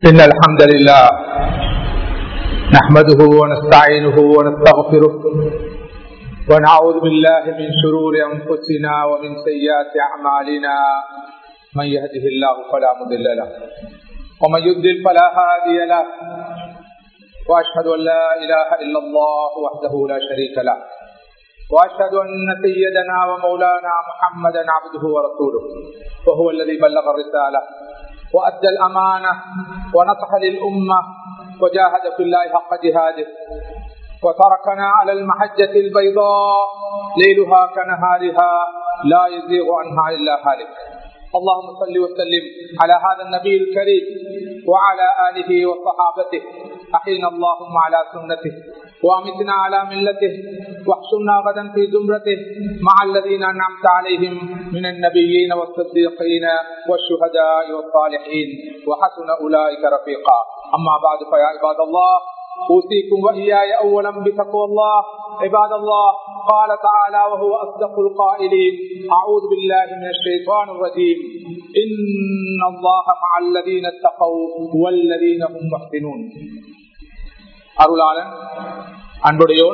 إن الحمد لله نحمده ونستعينه ونستغفره ونعوذ بالله من شرور أنفسنا ومن سيئات أعمالنا من يهده الله فلا مضل له ومن يضلل فلا هادي له وأشهد أن لا إله إلا الله وحده لا شريك له وأشهد أن سيدنا ومولانا محمدا عبده ورسوله وهو الذي بلغ الرسالة وأدى الأمانة ونصح للأمة وجاهد في الله حق جهاده وتركنا على المحجة البيضاء ليلها كنهارها لا يزيغ عنها إلا هالك اللهم صل وسلم على هذا النبي الكريم وعلى آله وصحابته أحينا اللهم على سنته وامتنا على ملته واحشرنا غدا في زمرته مع الذين أنعمت عليهم من النبيين والصديقين والشهداء والصالحين وحسن أولئك رفيقا أما بعد فيا عباد الله أوصيكم وإياي أولا بتقوى الله عباد الله قال تعالى وهو أصدق القائلين أعوذ بالله من الشيطان الرجيم إن الله مع الذين اتقوا والذين هم محسنون அருளாளன் அன்புடையோன்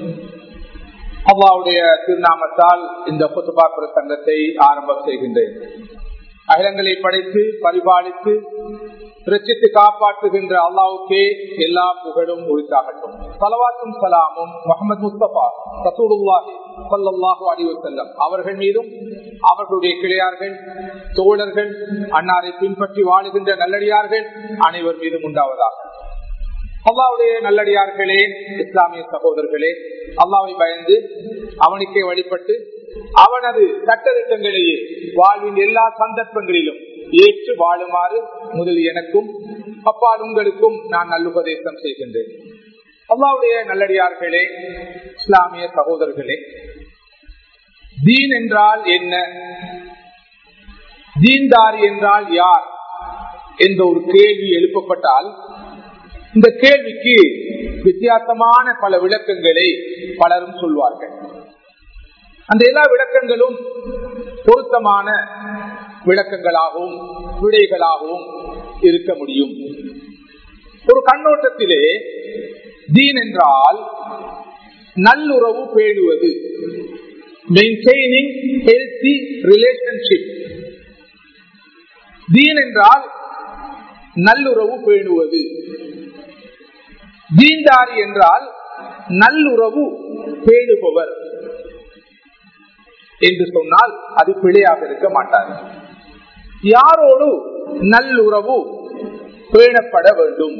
அல்லாவுடைய திருநாமத்தால் இந்த புத்துபா பிரசங்கத்தை ஆரம்பம் செய்கின்றேன் அகிலங்களை படைத்து பரிபாலித்து ரச்சித்து காப்பாற்றுகின்ற அல்லாவுக்கே எல்லா புகழும் உரித்தாகட்டும் சலவாத்தும் சலாமும் முகமது முஸ்தபா ரசூலுல்லாஹி சல்லாஹூ அடிவசல்லம் அவர்கள் மீதும் அவர்களுடைய கிளையார்கள் தோழர்கள் அன்னாரை பின்பற்றி வாழுகின்ற நல்லடியார்கள் அனைவர் மீதும் உண்டாவதாக அல்லாவுடைய நல்லடியார்களே இஸ்லாமிய சகோதரர்களே அல்லாவை பயந்து அவனுக்கே வழிபட்டு அவனது சட்டத்திட்டங்களையே வாழ்வின் எல்லா சந்தர்ப்பங்களிலும் ஏற்று வாழுமாறு முதல் எனக்கும் அப்பால் உங்களுக்கும் நான் நல்லுபதேசம் செய்கின்றேன் அல்லாவுடைய நல்லடியார்களே இஸ்லாமிய சகோதரர்களே தீன் என்றால் என்ன தீன்தாரி என்றால் யார் என்ற ஒரு கேள்வி எழுப்பப்பட்டால் இந்த கேள்விக்கு வித்தியாசமான பல விளக்கங்களை பலரும் சொல்வார்கள் அந்த எல்லா விளக்கங்களும் பொருத்தமான விளக்கங்களாகவும் விடைகளாகவும் இருக்க முடியும் ஒரு கண்ணோட்டத்திலே தீன் என்றால் நல்லுறவு பேணுவது மெயின்டைனிங் ஹெல்த்தி ரிலேஷன்ஷிப் தீன் என்றால் நல்லுறவு பேணுவது தீன்தாரி என்றால் நல்லுறவு பேணுபவர் என்று சொன்னால் அது பிழையாக இருக்க மாட்டார் யாரோடு நல்லுறவு பேணப்பட வேண்டும்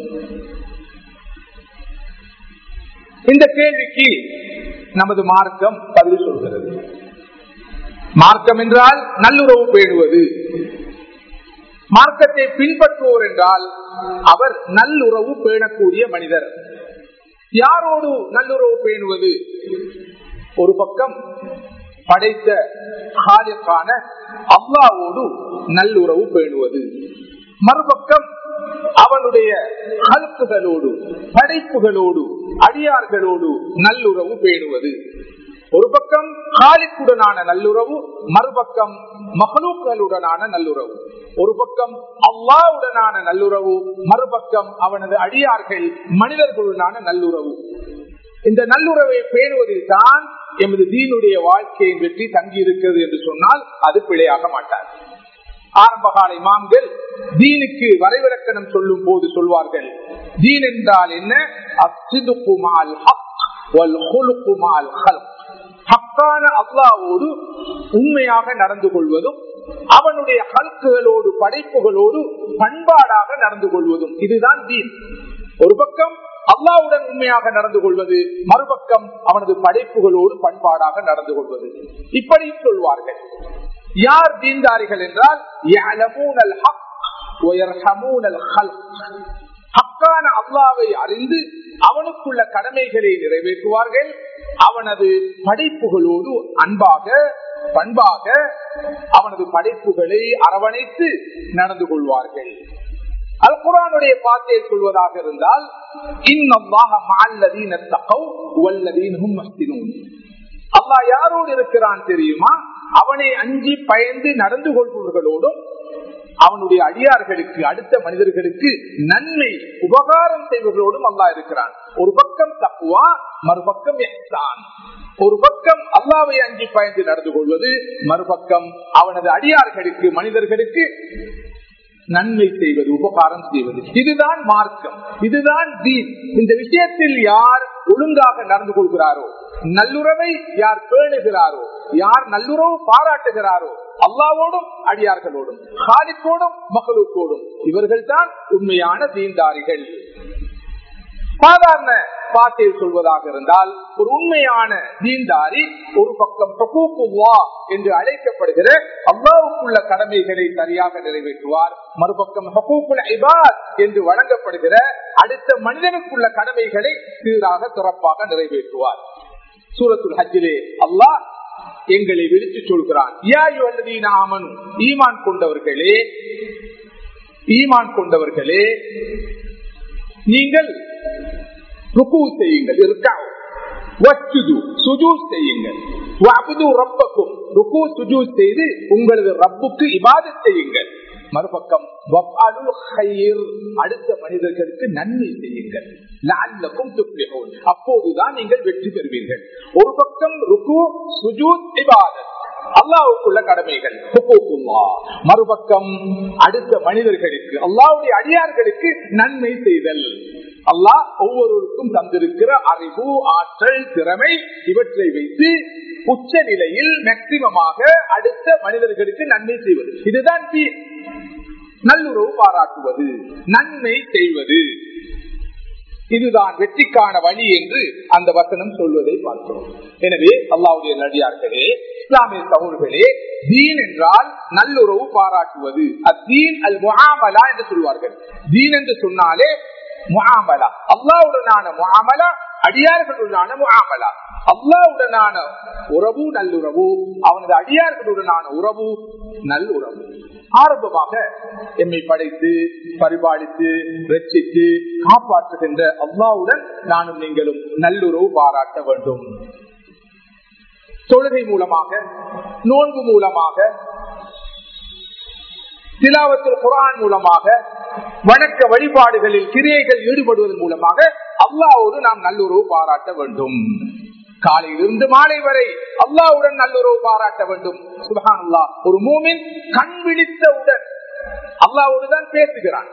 இந்த கேள்விக்கு நமது மார்க்கம் பதில் சொல்கிறது மார்க்கம் என்றால் நல்லுறவு பேணுவது மார்க்கத்தை பின்பற்றுவோர் என்றால் அவர் நல்லுறவு பேணக்கூடிய மனிதர் யாரோடு நல்லுறவு பேணுவது ஒரு பக்கம் படைத்த காலிற்கான அல்லாவோடு நல்லுறவு பேணுவது மறுபக்கம் அவனுடைய கருத்துகளோடு படைப்புகளோடு அடியார்களோடு நல்லுறவு பேணுவது ஒரு பக்கம் காலிக்குடனான நல்லுறவு மறுபக்கம் மகளூக்களுடனான நல்லுறவு ஒரு பக்கம் அல்லாவுடனான நல்லுறவு மறுபக்கம் அவனது அடியார்கள் மனிதர்களுடனான நல்லுறவு இந்த நல்லுறவை பேணுவதில் தான் எமது தீனுடைய வாழ்க்கையின் வெற்றி தங்கி இருக்கிறது என்று சொன்னால் அது பிழையாக மாட்டார் ஆரம்பகால இமாம்கள் தீனுக்கு வரைவிலக்கணம் சொல்லும் போது சொல்வார்கள் தீன் என்றால் என்ன அச்சிதுக்குமால் ஹக்கான அல்லாவோடு உண்மையாக நடந்து கொள்வதும் அவனுடைய கருத்துகளோடு படைப்புகளோடு பண்பாடாக நடந்து கொள்வதும் இதுதான் தீன் ஒரு பக்கம் அல்லாவுடன் உண்மையாக நடந்து கொள்வது மறுபக்கம் அவனது படைப்புகளோடு பண்பாடாக நடந்து கொள்வது இப்படி சொல்வார்கள் யார் தீன்தாரிகள் என்றால் ஹக்கான அல்லாவை அறிந்து அவனுக்குள்ள கடமைகளை நிறைவேற்றுவார்கள் அவனது படைப்புகளோடு அன்பாக பண்பாக அவனது படைப்புகளை அரவணைத்து நடந்து கொள்வார்கள் அல் குரானுடைய பாத்தையை சொல்வதாக இருந்தால் அல்லா யாரோடு இருக்கிறான் தெரியுமா அவனை அஞ்சி பயந்து நடந்து கொள்பவர்களோடும் அவனுடைய அடியார்களுக்கு அடுத்த மனிதர்களுக்கு நன்மை உபகாரம் செய்வர்களோடும் அல்லா இருக்கிறான் ஒரு பக்கம் தக்குவா மறுபக்கம் எஹ்சான் ஒரு பக்கம் அல்லாவை அஞ்சி பயந்து நடந்து கொள்வது மறுபக்கம் அவனது அடியார்களுக்கு மனிதர்களுக்கு நன்மை செய்வது உபகாரம் செய்வது இதுதான் மார்க்கம் இதுதான் தீன் இந்த விஷயத்தில் யார் ஒழுங்காக நடந்து கொள்கிறாரோ நல்லுறவை யார் பேணுகிறாரோ யார் நல்லுறவு பாராட்டுகிறாரோ அல்லாவோடும் அடியார்களோடும் ஹாலிக்கோடும் மகளுக்கோடும் இவர்கள் தான் உண்மையான தீன்தாரிகள் சாதாரண பாட்டில் சொல்வதாக இருந்தால் ஒரு உண்மையான தீன்தாரி ஒரு பக்கம் என்று அழைக்கப்படுகிற அல்லாவுக்குள்ள கடமைகளை சரியாக நிறைவேற்றுவார் மறுபக்கம் என்று வழங்கப்படுகிற அடுத்த மனிதனுக்குள்ள கடமைகளை சீராக சிறப்பாக நிறைவேற்றுவார் சூரத்துல் ஹஜ்ஜிலே அல்லாஹ் எங்களை விழித்து சொல்கிறான் ஈமான் கொண்டவர்களே ஈமான் கொண்டவர்களே நீங்கள் ருக்கு செய்யுங்கள் இருக்காவும் செய்யுங்கள் செய்து உங்களது ரப்புக்கு இபாத செய்யுங்கள் மறுபக்கம் அடுத்த மனிதர்களுக்கு நன்மை செய்யுங்கள் அப்போதுதான் நீங்கள் வெற்றி பெறுவீர்கள் ஒரு பக்கம் ருக்கு சுஜூத் இபாதத் அல்லாவுக்குள்ள கடமைகள் மறுபக்கம் அடுத்த மனிதர்களுக்கு அல்லாவுடைய அடியார்களுக்கு நன்மை செய்தல் அல்லாஹ் ஒவ்வொருவருக்கும் தந்திருக்கிற அறிவு ஆற்றல் திறமை இவற்றை வைத்து உச்ச நிலையில் மேக்சிமமாக அடுத்த மனிதர்களுக்கு நன்மை செய்வது இதுதான் தீர் நல்லுறவு பாராட்டுவது நன்மை செய்வது இதுதான் வெற்றிக்கான வழி என்று அந்த வசனம் சொல்வதை பார்க்கிறோம் எனவே அல்லாவுடைய நடிகார்களே இஸ்லாமிய சகோதர்களே தீன் என்றால் நல்லுறவு பாராட்டுவது அத்தீன் அல் முகாமலா என்று சொல்வார்கள் தீன் என்று சொன்னாலே முகாமலா அல்லாவுடனான முகாமலா அடியார்களுடனான முகாமலா அல்லாவுடனான உறவு நல்லுறவு அவனது அடியார்களுடனான உறவு நல்லுறவு ஆரம்பமாக எம்மை படைத்து பரிபாலித்து ரட்சித்து காப்பாற்றுகின்ற அல்லாவுடன் நானும் நீங்களும் நல்லுறவு பாராட்ட வேண்டும் தொழுகை மூலமாக நோன்பு மூலமாக திலாவத்தில் குரான் மூலமாக வணக்க வழிபாடுகளில் கிரியைகள் ஈடுபடுவதன் மூலமாக அல்லாவோடு நாம் நல்லுறவு பாராட்ட வேண்டும் காலையிலிருந்து மாலை வரை அல்லாவுடன் நல்லுறவு பாராட்ட வேண்டும் சுபஹான் அல்லா ஒரு மூமின் கண் விழித்தவுடன் அல்லாவோடு தான் பேசுகிறான்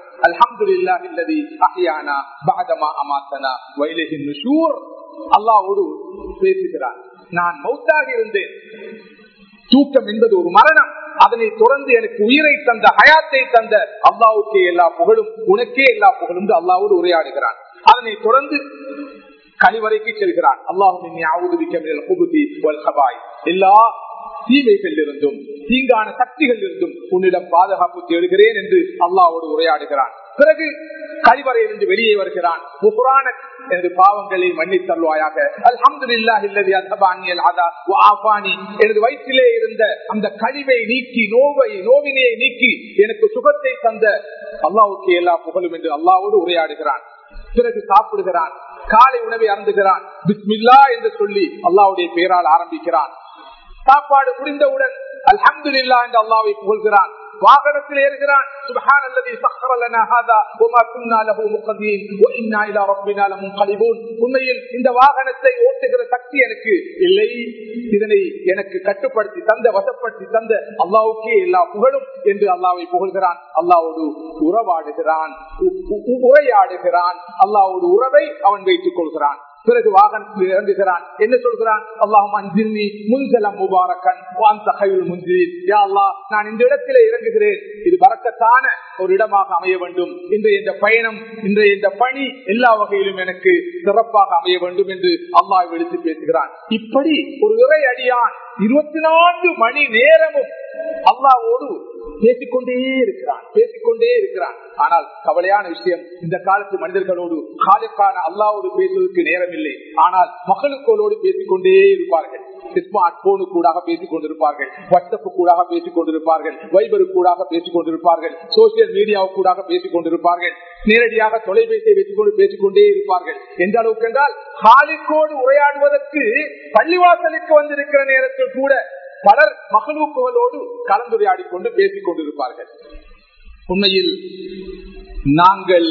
அல்லாவோடு பேசுகிறான் நான் மௌத்தாக இருந்தேன் தூக்கம் என்பது ஒரு மரணம் அதனை தொடர்ந்து எனக்கு உயிரை தந்த ஹயாத்தை தந்த அல்லாவுக்கே எல்லா புகழும் உனக்கே எல்லா புகழும் அல்லாவோடு உரையாடுகிறான் அதனை தொடர்ந்து கழிவறைக்கு செல்கிறான் அல்லாஹும் எல்லா தீமைகள் இருந்தும் தீங்கான சக்திகள் இருந்தும் உன்னிடம் பாதுகாப்பு தேடுகிறேன் என்று அல்லாவோடு உரையாடுகிறான் பிறகு கழிவறையிலிருந்து வெளியே வருகிறான் எனது பாவங்களை மன்னித் தருவாயாக எனது வயிற்றிலே இருந்த அந்த கழிவை நீக்கி நோவை நோவினையை நீக்கி எனக்கு சுகத்தை தந்த அல்லாவுக்கு எல்லா புகழும் என்று அல்லாவோடு உரையாடுகிறான் பிறகு சாப்பிடுகிறான் காலை உணவை அருந்துகிறான் பிஸ்மில்லா என்று சொல்லி அல்லாவுடைய பெயரால் ஆரம்பிக்கிறான் சாப்பாடு முடிந்தவுடன் அல்ஹம்து இல்லா என்று அல்லாவை புகழ்கிறான் வாகனத்தில் ஏறுகிறான் சுபஹான் அல்லது சஹரலனா ஹாதா வமா குன்னா லஹு முக்தீன் வ இன்னா இலா ரப்பினா லமுன்கலிபூன் உண்மையில் இந்த வாகனத்தை ஓட்டுகிற சக்தி எனக்கு இல்லை இதனை எனக்கு கட்டுப்படுத்தி தந்த வசப்படுத்தி தந்த அல்லாவுக்கே எல்லா புகழும் என்று அல்லாவை புகழ்கிறான் அல்லாவோடு உறவாடுகிறான் உரையாடுகிறான் அல்லாவோடு உறவை அவன் வைத்துக் கொள்கிறான் பிறகு வாகனத்தில் இறங்குகிறான் என்ன சொல்கிறான் அல்லாஹும் அஞ்சின்னி முன்சலம் முபாரக்கன் நான் இந்த இடத்திலே இறங்குகிறேன் இது வரக்கத்தான ஒரு இடமாக அமைய வேண்டும் இன்றைய இந்த பயணம் இன்றைய இந்த பணி எல்லா வகையிலும் எனக்கு சிறப்பாக அமைய வேண்டும் என்று அல்லாஹ் எடுத்து பேசுகிறான் இப்படி ஒரு இறை அடியான் இருபத்தி நான்கு மணி நேரமும் அல்லாவோடு பேசிக்கொண்டே இருக்கிறான் பேசிக்கொண்டே இருக்கிறான் ஆனால் கவலையான விஷயம் இந்த காலத்து மனிதர்களோடு காலுக்கான அல்லாவோடு பேசுவதற்கு நேரம் இல்லை ஆனால் மகளுக்கோளோடு பேசிக்கொண்டே இருப்பார்கள் ஸ்மார்ட் போனு கூடாக பேசிக் கொண்டிருப்பார்கள் வாட்ஸ்அப் கூடாக பேசிக் கொண்டிருப்பார்கள் வைபரு கூடாக பேசிக் கொண்டிருப்பார்கள் சோசியல் மீடியாவு கூடாக பேசிக் கொண்டிருப்பார்கள் நேரடியாக தொலைபேசியை வைத்துக் கொண்டு பேசிக்கொண்டே இருப்பார்கள் எந்த அளவுக்கு என்றால் காலிக்கோடு உரையாடுவதற்கு பள்ளிவாசலுக்கு வந்திருக்கிற நேரத்தில் கூட பலர் மகளூக்குகளோடு கலந்துரையாடி கொண்டு பேசிக் கொண்டிருப்பார்கள் உண்மையில் நாங்கள்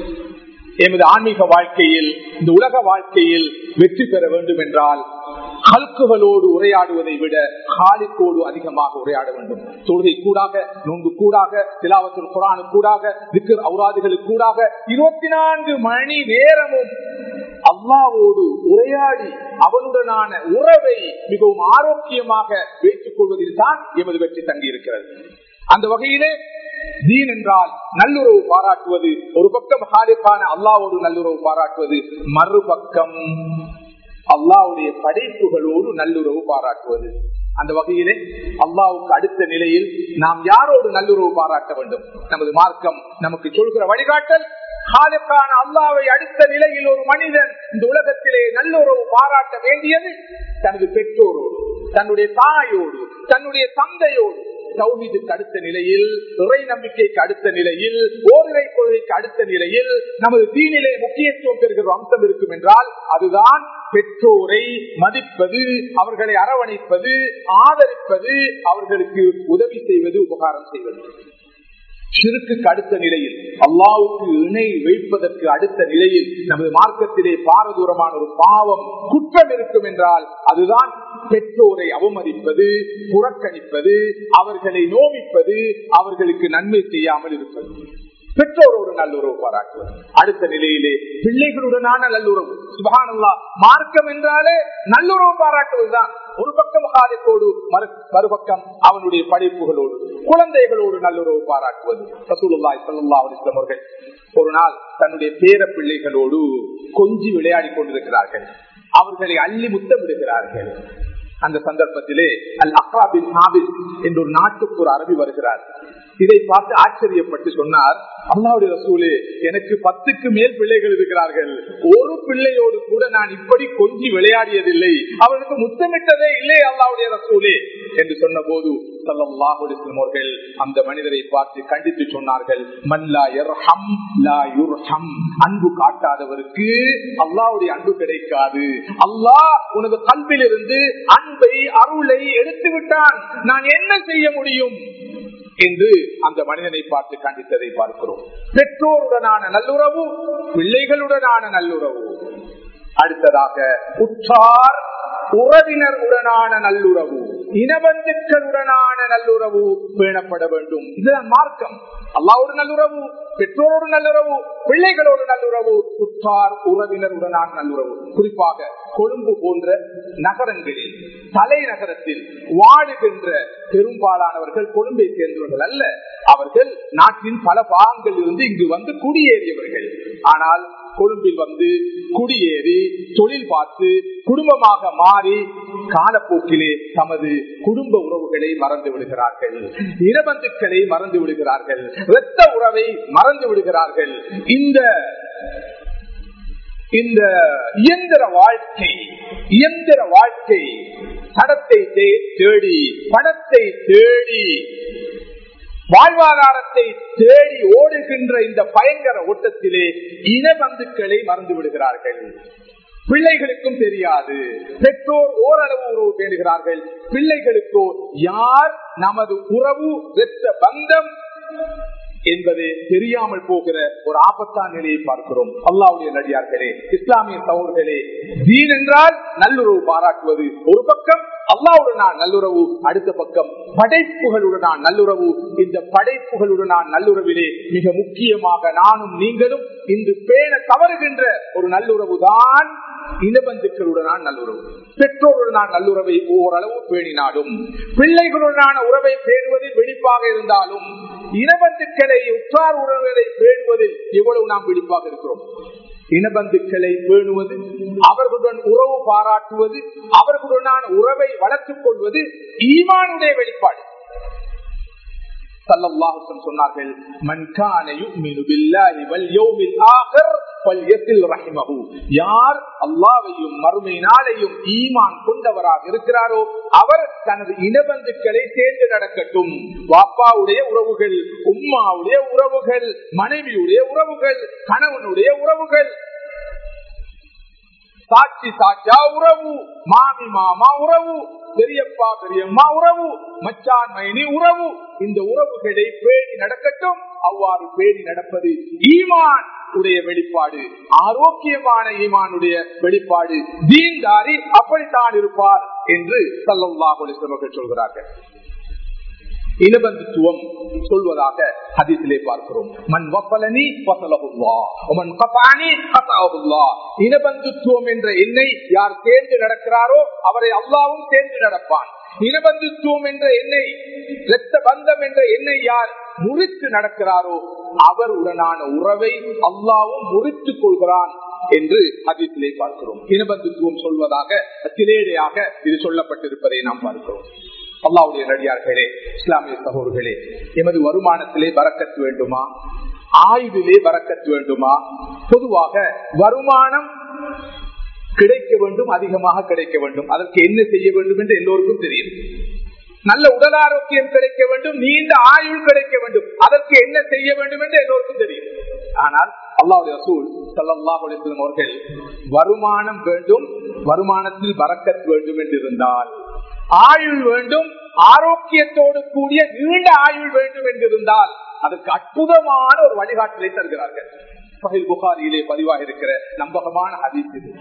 எமது ஆன்மீக வாழ்க்கையில் இந்த உலக வாழ்க்கையில் வெற்றி பெற வேண்டும் என்றால் கல்குகளோடு உரையாடுவதை விட காலிக்கோடு அதிகமாக உரையாட வேண்டும் தொழுகை கூடாக நோன்பு கூடாக திலாவத்தில் குரானு கூடாக திக்கர் அவுராதுகளுக்கு கூடாக இருபத்தி நான்கு மணி நேரமும் அல்லாவோடு உரையாடி அவனுடனான உறவை மிகவும் ஆரோக்கியமாக வைத்துக் கொள்வதில் தான் எமது வெற்றி தங்கி இருக்கிறது அந்த வகையிலே தீன் என்றால் நல்லுறவு பாராட்டுவது ஒரு பக்கம் ஹாரிப்பான அல்லாவோடு நல்லுறவு பாராட்டுவது மறுபக்கம் அல்லாவுடைய படைப்புகளோடு நல்லுறவு பாராட்டுவது அந்த வகையிலே அல்லாவுக்கு அடுத்த நிலையில் நாம் யாரோடு நல்லுறவு பாராட்ட வேண்டும் நமது மார்க்கம் நமக்கு சொல்கிற வழிகாட்டல் காலுக்கான அல்லாவை அடுத்த நிலையில் ஒரு மனிதன் இந்த உலகத்திலே நல்லுறவு பாராட்ட வேண்டியது தனது பெற்றோரோடு தன்னுடைய தாயோடு தன்னுடைய தந்தையோடு தௌஹீதுக்கு அடுத்த நிலையில் இறை நம்பிக்கைக்கு அடுத்த நிலையில் ஓரிரை கொள்கைக்கு அடுத்த நிலையில் நமது தீனிலே முக்கியத்துவம் பெறுகிற அம்சம் இருக்கும் என்றால் அதுதான் பெற்றோரை மதிப்பது அவர்களை அரவணைப்பது ஆதரிப்பது அவர்களுக்கு உதவி செய்வது உபகாரம் செய்வது சிறுக்கு அடுத்த நிலையில் அல்லாவுக்கு இணை வைப்பதற்கு அடுத்த நிலையில் நமது மார்க்கத்திலே பாரதூரமான ஒரு பாவம் குற்றம் இருக்கும் என்றால் அதுதான் பெற்றோரை அவமதிப்பது புறக்கணிப்பது அவர்களை நோமிப்பது அவர்களுக்கு நன்மை செய்யாமல் இருப்பது பெற்றோரோடு நல்லுறவு பாராட்டுவது அடுத்த நிலையிலே பிள்ளைகளுடனான நல்லுறவு சுபகானல்லா மார்க்கம் என்றாலே நல்லுறவு பாராட்டுவதுதான் ஒரு பக்கம் காரியத்தோடு மறுபக்கம் அவனுடைய படைப்புகளோடு குழந்தைகளோடு நல்லுறவு பாராட்டுவது ரசூலுல்லாய் சல்லா அலிஸ்லாம் அவர்கள் ஒரு நாள் தன்னுடைய பேர பிள்ளைகளோடு கொஞ்சி விளையாடி கொண்டிருக்கிறார்கள் அவர்களை அள்ளி முத்தமிடுகிறார்கள் அந்த சந்தர்ப்பத்திலே அல் அக்ராபின் ஹாபிஸ் என்ற ஒரு நாட்டுக்கு ஒரு அரபி வருகிறார் இதை பார்த்து ஆச்சரியப்பட்டு சொன்னார் அல்லாவுடைய ரசூலே எனக்கு பத்துக்கு மேல் பிள்ளைகள் இருக்கிறார்கள் ஒரு பிள்ளையோடு கூட நான் இப்படி கொஞ்சி விளையாடியதில்லை அவனுக்கு முத்தமிட்டதே இல்லை அல்லாவுடைய ரசூலே என்று சொன்ன போது அவர்கள் அந்த மனிதரை பார்த்து கண்டித்து சொன்னார்கள் அன்பு காட்டாதவருக்கு அல்லாவுடைய அன்பு கிடைக்காது அல்லாஹ் உனது கல்வியில் இருந்து அன்பை அருளை எடுத்து விட்டான் நான் என்ன செய்ய முடியும் என்று அந்த மனிதனை பார்த்து கண்டித்ததை பார்க்கிறோம் பெற்றோருடனான நல்லுறவு பிள்ளைகளுடனான நல்லுறவு அடுத்ததாக உற்றார் உறவினர் உடனான நல்லுறவு இனபந்துக்களுடனான நல்லுறவு பேணப்பட வேண்டும் இதுதான் மார்க்கம் அல்லாவோடு நல்லுறவு பெற்றோரோடு நல்லுறவு பிள்ளைகளோடு நல்லுறவு உற்றார் உறவினருடனான நல்லுறவு குறிப்பாக கொழும்பு போன்ற நகரங்களில் தலைநகரத்தில் வாழுகின்ற பெரும்பாலானவர்கள் கொழும்பை சேர்ந்தவர்கள் அல்ல அவர்கள் நாட்டின் பல பாகங்களில் இருந்து இங்கு வந்து குடியேறியவர்கள் ஆனால் கொழும்பில் வந்து குடியேறி தொழில் பார்த்து குடும்பமாக மாறி காலப்போக்கிலே தமது குடும்ப உறவுகளை மறந்து விடுகிறார்கள் இனபந்துக்களை மறந்து விடுகிறார்கள் இரத்த உறவை மறந்து விடுகிறார்கள் இந்த இந்த இயந்திர வாழ்க்கை இயந்திர வாழ்க்கை தடத்தை தேடி பணத்தை தேடி வாழ்வாதாரத்தை தேடி ஓடுகின்ற இந்த பயங்கர ஓட்டத்திலே இனபந்துக்களை மறந்து விடுகிறார்கள் பிள்ளைகளுக்கும் தெரியாது பெற்றோர் ஓரளவு உறவு பேணுகிறார்கள் பிள்ளைகளுக்கோ யார் நமது உறவு வெற்ற பந்தம் என்பது தெரியாமல் போகிற ஒரு ஆபத்தான நிலையை பார்க்கிறோம் அல்லாவுடைய நடிகார்களே இஸ்லாமிய சகோதர்களே தீன் என்றால் நல்லுறவு பாராட்டுவது ஒரு பக்கம் அல்லாவுடனான் நல்லுறவு அடுத்த பக்கம் படைப்புகளுடனான் நல்லுறவு இந்த படைப்புகளுடனான் நல்லுறவிலே மிக முக்கியமாக நானும் நீங்களும் இன்று பேண தவறுகின்ற ஒரு நல்லுறவு தான் இனபந்துக்களுடனான நல்லுறவு பெற்றோருடனான நல்லுறவை ஓரளவு பேணினாலும் பிள்ளைகளுடனான உறவை பேணுவதில் வெடிப்பாக இருந்தாலும் இனபந்துக்களை உற்றார் உறவுகளை பேணுவதில் எவ்வளவு நாம் வெடிப்பாக இருக்கிறோம் இனபந்துக்களை பேணுவது அவர்களுடன் உறவு பாராட்டுவது அவர்களுடனான உறவை வளர்த்துக் கொள்வது ஈமானுடைய வெளிப்பாடு சொன்னார்கள் யார் அல்லாவையும் மறுமை நாளையும் ஈமான் கொண்டவராக இருக்கிறாரோ அவர் தனது இனபந்துக்களை சேர்ந்து நடக்கட்டும் வாப்பாவுடைய உறவுகள் உம்மாவுடைய உறவுகள் மனைவியுடைய உறவுகள் கணவனுடைய உறவுகள் சாட்சி சாட்சியா உறவு மாமி மாமா உறவு பெரியப்பா பெரியம்மா உறவு மச்சான் மைனி உறவு இந்த உறவுகளை பேணி நடக்கட்டும் அவ்வாறு பேணி நடப்பது ஈமான் உடைய வெளிப்பாடு ஆரோக்கியமான ஈமானுடைய வெளிப்பாடு தீன்தாரி அப்படித்தான் இருப்பார் என்று சல்லாஹ் அவர்கள் சொல்கிறார்கள் இனபந்துத்துவம் சொல்வதாக ஹதீஸிலே பார்க்கிறோம் மண் வப்பலனி வசலகுல்லா மண் கபானி கசாவுல்லா இனபந்துத்துவம் என்ற எண்ணை யார் தேர்ந்து நடக்கிறாரோ அவரை அல்லாவும் தேர்ந்து நடப்பான் இனபந்துத்துவம் என்ற எண்ணெய் இரத்த பந்தம் என்ற எண்ணெய் யார் முறித்து நடக்கிறாரோ அவருடனான உறவை அல்லாவும் முறித்துக் கொள்கிறான் என்று அதிலே பார்க்கிறோம் இனபந்துத்துவம் சொல்வதாக திலேடையாக இது சொல்லப்பட்டிருப்பதை நாம் பார்க்கிறோம் அல்லாவுடைய நடிகார்களே இஸ்லாமிய சகோதர்களே எமது வருமானத்திலே வரக்கத்து வேண்டுமா ஆய்விலே வரக்கத்து வேண்டுமா பொதுவாக வருமானம் கிடைக்க வேண்டும் அதிகமாக கிடைக்க வேண்டும் அதற்கு என்ன செய்ய வேண்டும் என்று எல்லோருக்கும் தெரியும் நல்ல உடல் ஆரோக்கியம் கிடைக்க வேண்டும் நீண்ட ஆயுள் கிடைக்க வேண்டும் அதற்கு என்ன செய்ய வேண்டும் என்று எல்லோருக்கும் தெரியும் ஆனால் அல்லாவுடைய ரசூல் சல்லாஹ் அவர்கள் வருமானம் வேண்டும் வருமானத்தில் வரக்கத் வேண்டும் என்று இருந்தால் ஆயுள் வேண்டும் ஆரோக்கியத்தோடு கூடிய நீண்ட ஆயுள் வேண்டும் என்றிருந்தால் அதற்கு அற்புதமான ஒரு வழிகாட்டலை தருகிறார்கள் பகில் புகாரியிலே பதிவாக இருக்கிற நம்பகமான ஹதீஸ் இது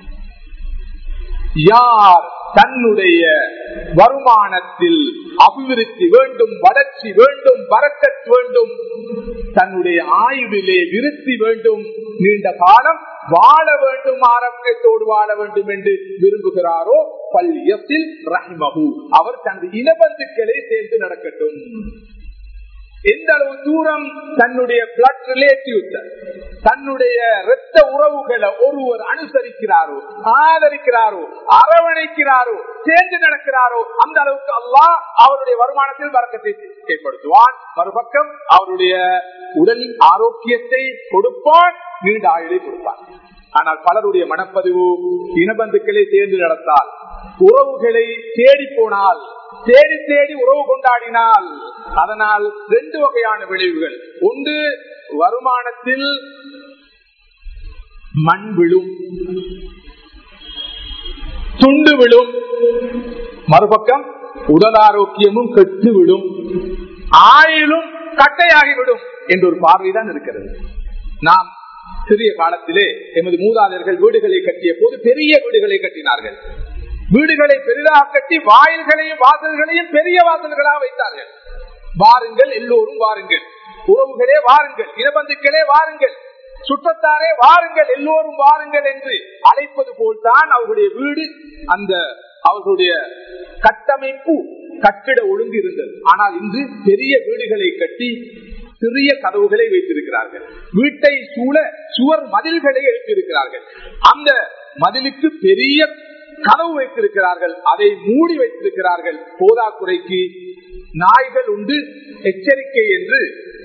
யார் தன்னுடைய வருமானத்தில் அபிவிருத்தி வேண்டும் வளர்ச்சி வேண்டும் வரக்கத் வேண்டும் தன்னுடைய ஆய்விலே விருத்தி வேண்டும் நீண்ட காலம் வாழ வேண்டும் ஆரோக்கியத்தோடு வாழ வேண்டும் என்று விரும்புகிறாரோ பல்யத்தில் ரஹ்மஹு அவர் தனது இனபந்துக்களை சேர்ந்து நடக்கட்டும் எந்த அளவு தூரம் தன்னுடைய பிளட் ரிலேட்டிவ் தன்னுடைய இரத்த உறவுகளை ஒருவர் அனுசரிக்கிறாரோ ஆதரிக்கிறாரோ அரவணைக்கிறாரோ சேர்ந்து நடக்கிறாரோ அந்த அளவுக்கு அல்லாஹ் அவருடைய வருமானத்தில் வரக்கத்தை ஏற்படுத்துவான் மறுபக்கம் அவருடைய உடல் ஆரோக்கியத்தை கொடுப்பான் நீண்ட ஆயுளை கொடுப்பான் ஆனால் பலருடைய மனப்பதிவு இனபந்துக்களை சேர்ந்து நடத்தால் உறவுகளை தேடி போனால் தேடி தேடி உறவு கொண்டாடினால் அதனால் ரெண்டு வகையான விளைவுகள் ஒன்று வருமானத்தில் மண் விழும் துண்டு விழும் மறுபக்கம் உடல் ஆரோக்கியமும் கெட்டு விடும் ஆயிலும் கட்டையாகிவிடும் என்ற ஒரு பார்வைதான் இருக்கிறது நாம் சிறிய காலத்திலே எமது மூதாதையர்கள் வீடுகளை கட்டிய போது பெரிய வீடுகளை கட்டினார்கள் வீடுகளை பெரிதாக கட்டி வாயில்களையும் வாசல்களையும் பெரிய வாசல்களாக வைத்தார்கள் வாருங்கள் எல்லோரும் வாருங்கள் உறவுகளே வாருங்கள் இனபந்துக்களே வாருங்கள் சுற்றத்தாரே வாருங்கள் எல்லோரும் வாருங்கள் என்று அழைப்பது போல்தான் அவர்களுடைய வீடு அந்த அவர்களுடைய கட்டமைப்பு கட்டிட ஒழுங்கு இருந்தது ஆனால் இன்று பெரிய வீடுகளை கட்டி சிறிய கதவுகளை வைத்திருக்கிறார்கள் வீட்டை சூழ சுவர் மதில்களை எழுப்பியிருக்கிறார்கள் அந்த மதிலுக்கு பெரிய கதவு வைத்திருக்கிறார்கள் அதை மூடி வைத்திருக்கிறார்கள் போதாக்குறைக்கு நாய்கள் உண்டு எச்சரிக்கை என்று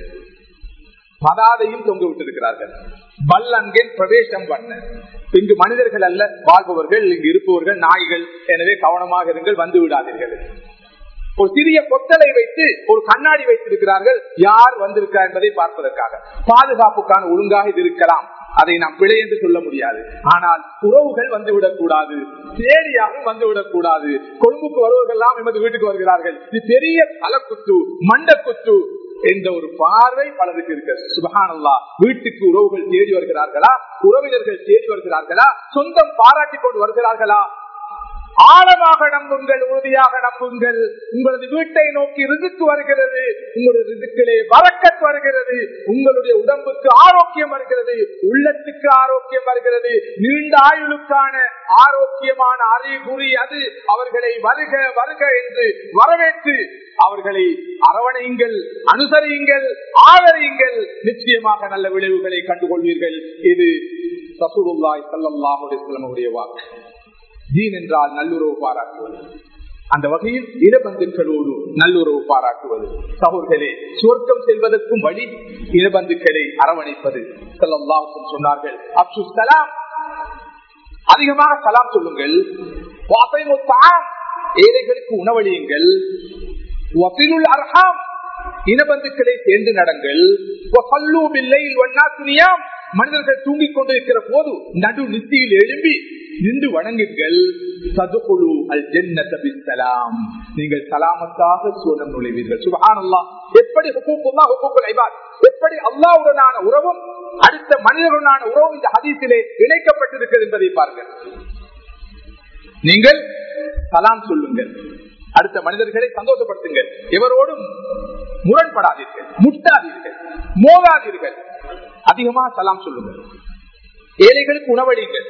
பதாதையும் தொங்க விட்டிருக்கிறார்கள் பல்லங்கன் பிரவேசம் பண்ண இங்கு மனிதர்கள் அல்ல வாழ்பவர்கள் இங்கு இருப்பவர்கள் நாய்கள் எனவே கவனமாக இருங்கள் வந்து விடாதீர்கள் ஒரு சிறிய கொத்தலை வைத்து ஒரு கண்ணாடி வைத்திருக்கிறார்கள் யார் வந்திருக்கிறார் என்பதை பார்ப்பதற்காக பாதுகாப்புக்கான ஒழுங்காக இது இருக்கலாம் அதை நாம் பிழை என்று சொல்ல முடியாது ஆனால் உறவுகள் வந்துவிடக் கூடாது தேடியாகவும் வந்துவிடக் கூடாது கொழும்புக்கு வருவர்கள் எல்லாம் எமது வீட்டுக்கு வருகிறார்கள் இது பெரிய அலக்குத்து மண்டக்குத்து என்ற ஒரு பார்வை பலருக்கு இருக்கிறது சுபகானல்லா வீட்டுக்கு உறவுகள் தேடி வருகிறார்களா உறவினர்கள் தேடி வருகிறார்களா சொந்தம் பாராட்டி கொண்டு வருகிறார்களா ஆழமாக நம்புங்கள் உறுதியாக நம்புங்கள் உங்களது வீட்டை நோக்கி ரிதுக்கு வருகிறது உங்களுடைய ரிதுக்களே வரக்கத் வருகிறது உங்களுடைய உடம்புக்கு ஆரோக்கியம் வருகிறது உள்ளத்துக்கு ஆரோக்கியம் வருகிறது நீண்ட ஆயுளுக்கான ஆரோக்கியமான அறிகுறி அது அவர்களை வருக வருக என்று வரவேற்று அவர்களை அரவணையுங்கள் அனுசரியுங்கள் ஆதரியுங்கள் நிச்சயமாக நல்ல விளைவுகளை கண்டுகொள்வீர்கள் இது சசூருல்லாய் சல்லாஹுடைய வாக்கு தீன் என்றால் நல்லுறவு பாராட்டுவது அந்த வகையில் இனபந்துக்களோடு நல்லுறவு பாராட்டுவது சகோர்களே சுவர்க்கம் செல்வதற்கும் வழி இனபந்துக்களை அரவணைப்பது சொன்னார்கள் அப்சு சலாம் அதிகமாக சலாம் சொல்லுங்கள் ஏழைகளுக்கு உணவழியுங்கள் அர்ஹாம் இனபந்துக்களை சேர்ந்து நடங்கள் மனிதர்கள் தூங்கிக் கொண்டிருக்கிற போது நடு நித்தியில் எழும்பி நின்று வணங்குங்கள் சதுகுழு அல் ஜென்னத பிஸ்ஸலாம் நீங்கள் சலாமத்தாக சூழம் நுழைவீர்கள் சுபஹானல்லாஹ் எப்படி ஹுக்கூக்குல்லா ஹுக்கூக்குல் இபாத் எப்படி அல்லாஹ்வுடனான உறவும் அடுத்த மனிதர்களுடனான உறவும் இந்த ஹதீஸிலே இணைக்கப்பட்டிருக்கிறது என்பதை பாருங்கள் நீங்கள் சலாம் சொல்லுங்கள் அடுத்த மனிதர்களை சந்தோஷப்படுத்துங்கள் எவரோடும் முரண்படாதீர்கள் முட்டாதீர்கள் மோதாதீர்கள் அதிகமா சலாம் சொல்லுங்கள் ஏழைகளுக்கு உணவளிங்கள்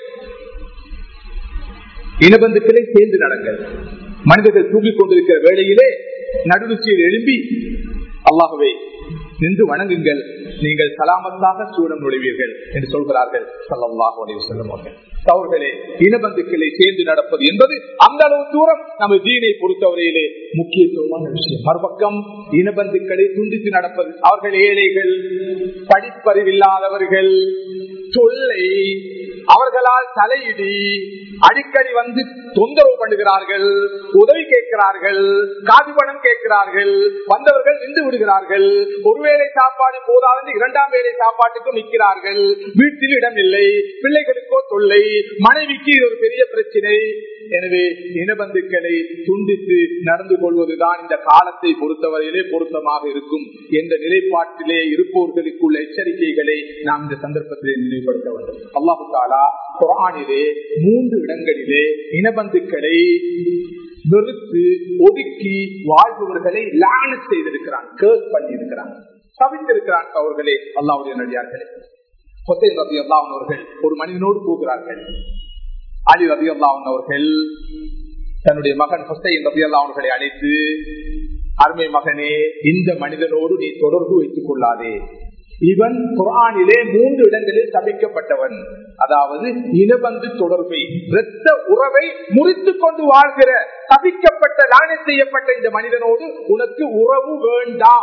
இனபந்துக்களை சேர்ந்து நடங்கள் மனிதர்கள் தூங்கிக் கொண்டிருக்கிற வேளையிலே நடுநிச்சையில் எழும்பி அல்லாகவே நின்று வணங்குங்கள் நீங்கள் சலாமத்தாக சூழம் நுழைவீர்கள் என்று சொல்கிறார்கள் சல்லாஹ் செல்லும் அவர்களே இனபந்துக்களை சேர்ந்து நடப்பது என்பது அந்த அளவு தூரம் நம்ம தீனை பொறுத்தவரையிலே முக்கியத்துவமான விஷயம் மறுபக்கம் இனபந்துக்களை துண்டித்து நடப்பது அவர்கள் ஏழைகள் படிப்பறிவில்லாதவர்கள் தொல்லை அவர்களால் தலையிடி அடிக்கடி வந்து தொந்தரவு பண்ணுகிறார்கள் உதவி கேட்கிறார்கள் காது பணம் கேட்கிறார்கள் வந்தவர்கள் நின்று விடுகிறார்கள் ஒருவேளை சாப்பாடு போதாது இரண்டாம் வேலை சாப்பாட்டுக்கும் நிற்கிறார்கள் வீட்டில் இடம் இல்லை பிள்ளைகளுக்கோ தொல்லை மனைவிக்கு இது ஒரு பெரிய பிரச்சனை எனவே இனபந்துக்களை துண்டித்து நடந்து கொள்வதுதான் இந்த காலத்தை பொறுத்தவரையிலே பொருத்தமாக இருக்கும் என்ற நிலைப்பாட்டிலே இருப்பவர்களுக்குள்ள எச்சரிக்கைகளை நாம் இந்த சந்தர்ப்பத்திலே நினைவுபடுத்த வேண்டும் அல்லாஹு தாலா குரானிலே மூன்று இடங்களிலே இனபந்துக்களை வெறுத்து ஒதுக்கி வாழ்பவர்களை லான செய்திருக்கிறான் கேர்ஸ் பண்ணி இருக்கிறான் தவித்திருக்கிறான் அவர்களே அல்லாவுடைய நடிகார்களே ஹொசைன் ரபி அல்லாஹன் அவர்கள் ஒரு மனிதனோடு போகிறார்கள் அலி ரபி அல்லாஹன் அவர்கள் தன்னுடைய மகன் ஹொசைன் ரபி அல்லாஹர்களை அழைத்து அருமை மகனே இந்த மனிதனோடு நீ தொடர்பு வைத்துக் கொள்ளாதே இவன் குரானிலே மூன்று இடங்களில் சபிக்கப்பட்டவன் அதாவது இனபந்து தொடர்பை இரத்த உறவை முறித்து கொண்டு வாழ்கிற சபிக்கப்பட்ட லான செய்யப்பட்ட இந்த மனிதனோடு உனக்கு உறவு வேண்டாம்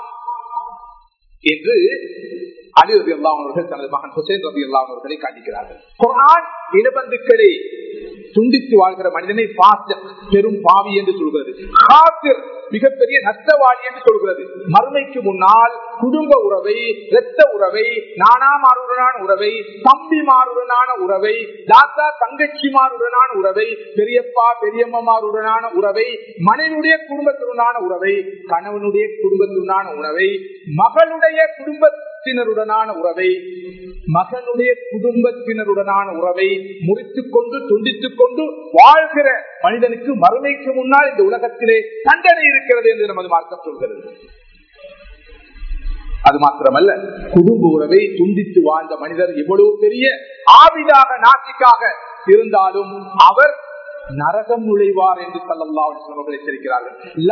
என்று அலி ரபி அல்லாஹர்கள் தனது மகன் ஹுசேன் ரபி அல்லாஹர்களை காண்பிக்கிறார்கள் குரான் இனபந்துக்களை துண்டித்து வாழ்கிற மனிதனை பெரும் பாவி என்று சொல்கிறது மிகப்பெரிய நஷ்டவாளி என்று சொல்கிறது மறுமைக்கு முன்னால் குடும்ப உறவை இரத்த உறவை நானாமாருடனான உறவை தம்பிமாருடனான உறவை தாத்தா தங்கச்சிமாருடனான உறவை பெரியப்பா பெரியம்மாருடனான உறவை மனைவியுடைய குடும்பத்துடனான உறவை கணவனுடைய குடும்பத்துடனான உறவை மகளுடைய குடும்பத்தினருடனான உறவை மகனுடைய குடும்பத்தினருடனான உறவை முறித்துக் கொண்டு துண்டித்துக் கொண்டு வாழ்கிற மனிதனுக்கு மறுமைக்கு முன்னால் இந்த உலகத்திலே தண்டனை இருக்கிறது என்று நமது மார்க்கம் சொல்கிறது அது மாத்திரமல்ல குடும்ப உறவை துண்டித்து வாழ்ந்த மனிதர் எவ்வளவு பெரிய ஆவிதாக நாட்டிக்காக இருந்தாலும் அவர் நரகம் நுழைவார் என்று சல்லல்லாஹ் எச்சரிக்கிறார்கள்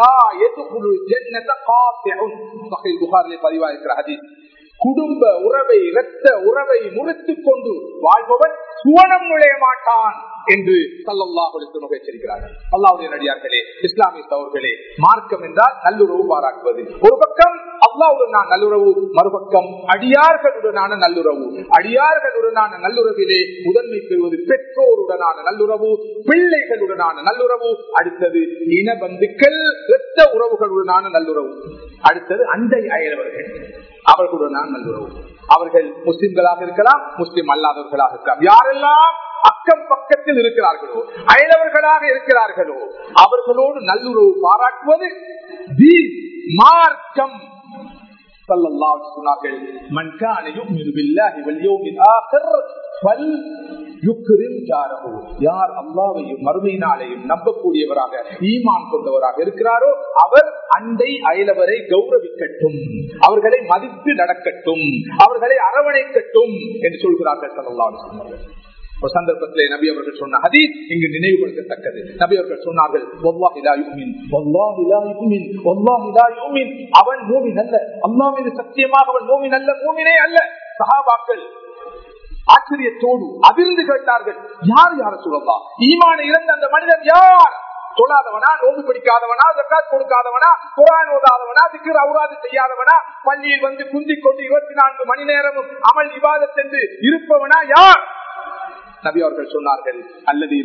பதிவாயிருக்கிற ஹதீஸ் குடும்ப உறவை இரத்த உறவை முறித்துக் கொண்டு வாழ்பவன் சுவனம் நுழைய மாட்டான் என்று சல்லாஹ் எச்சரிக்கிறார்கள் அல்லாவுடைய நடிகார்களே இஸ்லாமிய சவர்களே மார்க்கம் என்றால் நல்லுறவு பாராட்டுவது ஒரு பக்கம் அல்லாவுடனான நல்லுறவு மறுபக்கம் அடியார்களுடனான நல்லுறவு அடியார்களுடனான நல்லுறவிலே முதன்மை பெறுவது பெற்றோருடனான நல்லுறவு பிள்ளைகளுடனான நல்லுறவு அடுத்தது இன பந்துக்கள் இரத்த உறவுகளுடனான நல்லுறவு அடுத்தது அண்டை அயலவர்கள் அவர்களுடனான நல்லுறவு அவர்கள் முஸ்லிம்களாக இருக்கலாம் முஸ்லிம் அல்லாதவர்களாக இருக்கலாம் யாரெல்லாம் அக்கம் பக்கத்தில் இருக்கிறார்களோ அயலவர்களாக இருக்கிறார்களோ அவர்களோடு நல்லுறவு பாராட்டுவது மார்க்கம் சொன்னார்கள் யார் அல்லாவையும் மறுமையினாலையும் நம்பக்கூடியவராக ஈமான் கொண்டவராக இருக்கிறாரோ அவர் அண்டை அயலவரை கௌரவிக்கட்டும் அவர்களை மதித்து நடக்கட்டும் அவர்களை அரவணைக்கட்டும் என்று சொல்கிறார்கள் சல்லாஹ் சொன்னார்கள் ஒரு சந்தர்ப்பத்திலே நபி அவர்கள் சொன்ன ஹதீஸ் இங்கு நினைவுபடுத்தத்தக்கது நபி அவர்கள் சொன்னார்கள் அவன் மூமின் அல்ல அல்லா மீது சத்தியமாக அவன் மூமின் அல்ல மூமினே அல்ல சகாபாக்கள் ஆச்சரியத்தோடு அதிர்ந்து கேட்டார்கள் யார் யார சொல்லலாம் ஈமான இறந்த அந்த மனிதன் யார் தொழாதவனா நோம்பு பிடிக்காதவனா ஜக்காத் கொடுக்காதவனா குரான் ஓதாதவனா திக்கு அவுராது செய்யாதவனா பள்ளியில் வந்து குந்திக் கொண்டு இருபத்தி நான்கு மணி நேரமும் அமல் விவாதத் என்று இருப்பவனா யார் நபி அவர்கள் சொன்னார்கள் அல்லது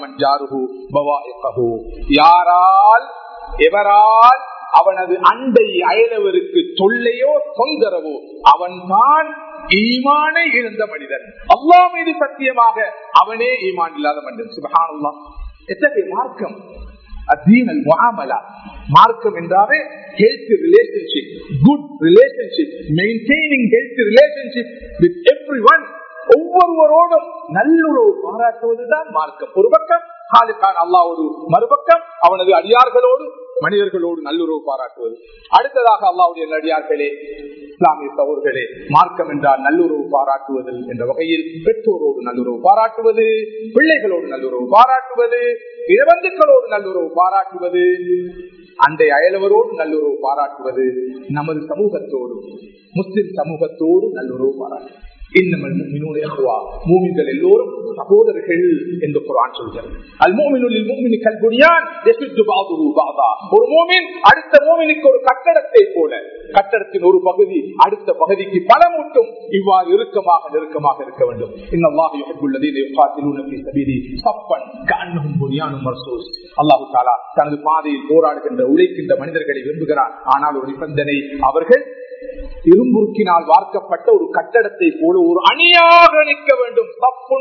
யாரால் எவரால் அவனது அண்டை அயலவருக்கு தொல்லையோ தொந்தரவோ அவன்தான் ஈமானை இழந்த மனிதன் அல்லா மீது சத்தியமாக அவனே ஈமான் இல்லாத மனிதன் சுபஹானல்லா எத்தகைய மார்க்கம் அத்தீனல் முகாமலா மார்க்கம் என்றாவே health relationship good relationship maintaining health relationship with every one ஒவ்வொருவரோடும் நல்லுறவு பாராட்டுவதுதான் மார்க்கம் ஒரு பக்கம் ஹாலிகான் அல்லாவோடு மறுபக்கம் அவனது அடியார்களோடு மனிதர்களோடு நல்லுறவு பாராட்டுவது அடுத்ததாக அல்லாவுடைய அடியார்களே இஸ்லாமிய சகோதர்களே மார்க்கம் என்றால் நல்லுறவு பாராட்டுவது என்ற வகையில் பெற்றோரோடு நல்லுறவு பாராட்டுவது பிள்ளைகளோடு நல்லுறவு பாராட்டுவது இழவந்துக்களோடு நல்லுறவு பாராட்டுவது அண்டை அயலவரோடு நல்லுறவு பாராட்டுவது நமது சமூகத்தோடு முஸ்லிம் சமூகத்தோடு நல்லுறவு பாராட்டுவது மூமின்கள் எல்லோரும் சகோதரர்கள் என்று குரான் சொல்கிறது அல் மூமினுள் மூமினி கல்குடியான் ஒரு மூமின் அடுத்த மூமினுக்கு ஒரு கட்டடத்தை போல கட்டடத்தின் ஒரு பகுதி அடுத்த பகுதிக்கு பலமூட்டும் இவ்வாறு இறுக்கமாக நெருக்கமாக இருக்க வேண்டும் அல்லாஹு தாலா தனது பாதையில் போராடுகின்ற உழைக்கின்ற மனிதர்களை விரும்புகிறார் ஆனால் ஒரு நிபந்தனை அவர்கள் இரும்புருக்கினால் வார்க்கப்பட்ட ஒரு கட்டடத்தை போல ஒரு அணியாக நிற்க வேண்டும்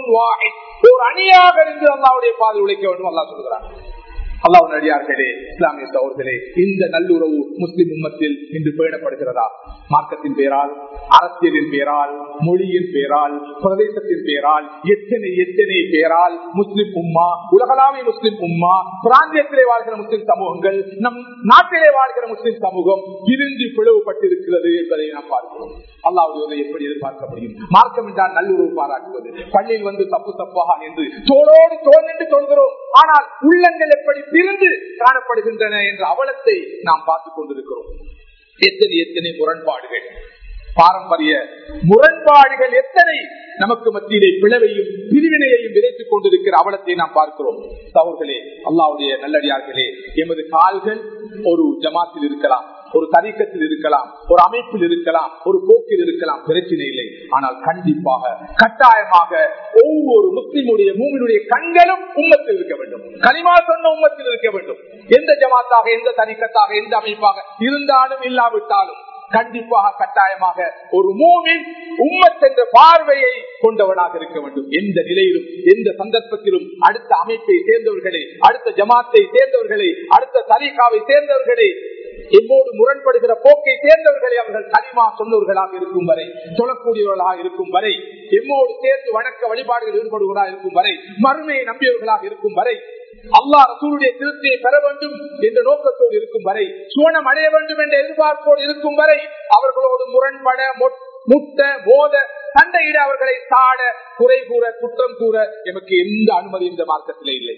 ஒரு அணியாக நின்று அல்லாவுடைய பாதை உழைக்க வேண்டும் அல்லா சொல்கிறார் அல்லாஹ் நடிகார்களே இஸ்லாமிய சகோதரே இந்த நல்லுறவு முஸ்லிம் உம்மத்தில் இன்று பேணப்படுகிறதா மார்க்கத்தின் பேரால் அரசியலின் பேரால் மொழியின் பேரால் பிரதேசத்தின் பேரால் எத்தனை எத்தனை பேரால் முஸ்லிம் உம்மா உலகளாவிய முஸ்லிம் உம்மா பிராந்தியத்திலே வாழ்கிற முஸ்லிம் சமூகங்கள் நம் நாட்டிலே வாழ்கிற முஸ்லிம் சமூகம் பிரிஞ்சு பிளவுபட்டிருக்கிறது என்பதை நாம் பார்க்கிறோம் அல்லாவுடைய எப்படி எதிர்பார்க்க முடியும் மார்க்கம் என்றால் நல்லுறவு பாராட்டுவது பள்ளியில் வந்து தப்பு தப்பாக என்று தோளோடு தோல் என்று சொல்கிறோம் ஆனால் உள்ளங்கள் எப்படி பிரிந்து காணப்படுகின்றன என்ற அவலத்தை நாம் பார்த்துக் கொண்டிருக்கிறோம் எத்தனை எத்தனை முரண்பாடுகள் பாரம்பரிய முரண்பாடுகள் எத்தனை நமக்கு மத்தியிலே பிளவையும் பிரிவினையையும் விதைத்துக் கொண்டிருக்கிற அவலத்தை நாம் பார்க்கிறோம் சகோர்களே அல்லாவுடைய நல்லடியார்களே எமது கால்கள் ஒரு ஜமாத்தில் இருக்கலாம் ஒரு தரிக்கத்தில் இருக்கலாம் ஒரு அமைப்பில் இருக்கலாம் ஒரு போக்கில் இருக்கலாம் பிரச்சனை இல்லை ஆனால் கண்டிப்பாக கட்டாயமாக ஒவ்வொரு முஸ்லிமுடைய மூமினுடைய கண்களும் உம்மத்தில் இருக்க வேண்டும் களிமா சொன்ன உம்மத்தில் இருக்க வேண்டும் எந்த ஜமாத்தாக எந்த தரிக்கத்தாக எந்த அமைப்பாக இருந்தாலும் இல்லாவிட்டாலும் கண்டிப்பாக கட்டாயமாக ஒரு மூமின் உம்மத் என்ற பார்வையை கொண்டவனாக இருக்க வேண்டும் எந்த நிலையிலும் எந்த சந்தர்ப்பத்திலும் அடுத்த அமைப்பை சேர்ந்தவர்களை அடுத்த ஜமாத்தை சேர்ந்தவர்களை அடுத்த தலிகாவை சேர்ந்தவர்களை எம்மோடு முரண்படுகிற போக்கை சேர்ந்தவர்களை அவர்கள் களிமா சொன்னவர்களாக இருக்கும் வரை சொல்லக்கூடியவர்களாக இருக்கும் வரை எம்மோடு சேர்ந்து வணக்க வழிபாடுகள் ஈடுபடுவதாக இருக்கும் வரை மறுமையை நம்பியவர்களாக இருக்கும் வரை அல்லா ரசூலுடைய திருப்தியை பெற வேண்டும் என்ற நோக்கத்தோடு இருக்கும் வரை சுவனம் அடைய வேண்டும் என்ற எதிர்பார்ப்போடு இருக்கும் வரை அவர்களோடு முரண்பட முட்ட போத சண்டையிட அவர்களை சாட குறை கூற குற்றம் கூற எமக்கு எந்த அனுமதி இந்த மார்க்கத்திலே இல்லை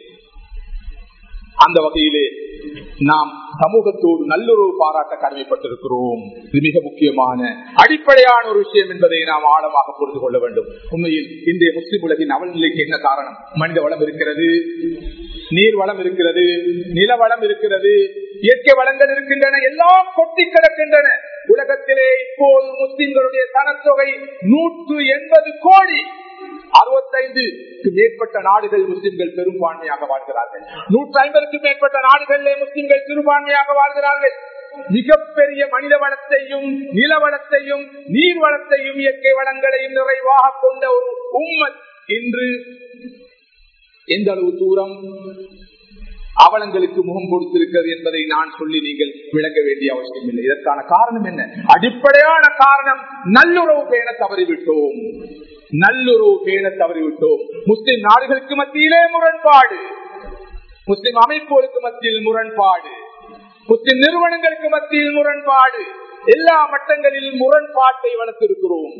அந்த வகையிலே நாம் சமூகத்தோடு நல்லுறவு பாராட்ட கடமைப்பட்டிருக்கிறோம் இது மிக முக்கியமான அடிப்படையான ஒரு விஷயம் என்பதை நாம் ஆழமாக புரிந்து கொள்ள வேண்டும் உண்மையில் இன்றைய முஸ்லிம் உலகின் அவல்நிலைக்கு என்ன காரணம் மனித வளம் இருக்கிறது நீர் வளம் இருக்கிறது நில வளம் இருக்கிறது இயற்கை வளங்கள் இருக்கின்றன எல்லாம் கொட்டி கிடக்கின்றன உலகத்திலே இப்போது முஸ்லிம்களுடைய சனத்தொகை நூற்று எண்பது கோடி அறுபத்தைந்துக்கு மேற்பட்ட நாடுகள் முஸ்லிம்கள் பெரும்பான்மையாக வாழ்கிறார்கள் நூற்றி ஐம்பதுக்கும் மேற்பட்ட நாடுகளிலே முஸ்லிம்கள் சிறுபான்மையாக வாழ்கிறார்கள் மிகப்பெரிய மனித வளத்தையும் நில வளத்தையும் நீர் வளத்தையும் இயற்கை வளங்களையும் நிறைவாக கொண்ட ஒரு உம்மத் இன்று எந்த அளவு தூரம் அவலங்களுக்கு முகம் கொடுத்திருக்கிறது என்பதை நான் சொல்லி நீங்கள் விளங்க வேண்டிய அவசியம் இல்லை இதற்கான காரணம் என்ன அடிப்படையான காரணம் நல்லுறவு பேண தவறிவிட்டோம் நல்லுறவு பேண தவறிவிட்டோம் முஸ்லிம் நாடுகளுக்கு மத்தியிலே முரண்பாடு முஸ்லிம் அமைப்புகளுக்கு மத்தியில் முரண்பாடு முஸ்லிம் நிறுவனங்களுக்கு மத்தியில் முரண்பாடு எல்லா மட்டங்களிலும் முரண்பாட்டை வளர்த்திருக்கிறோம்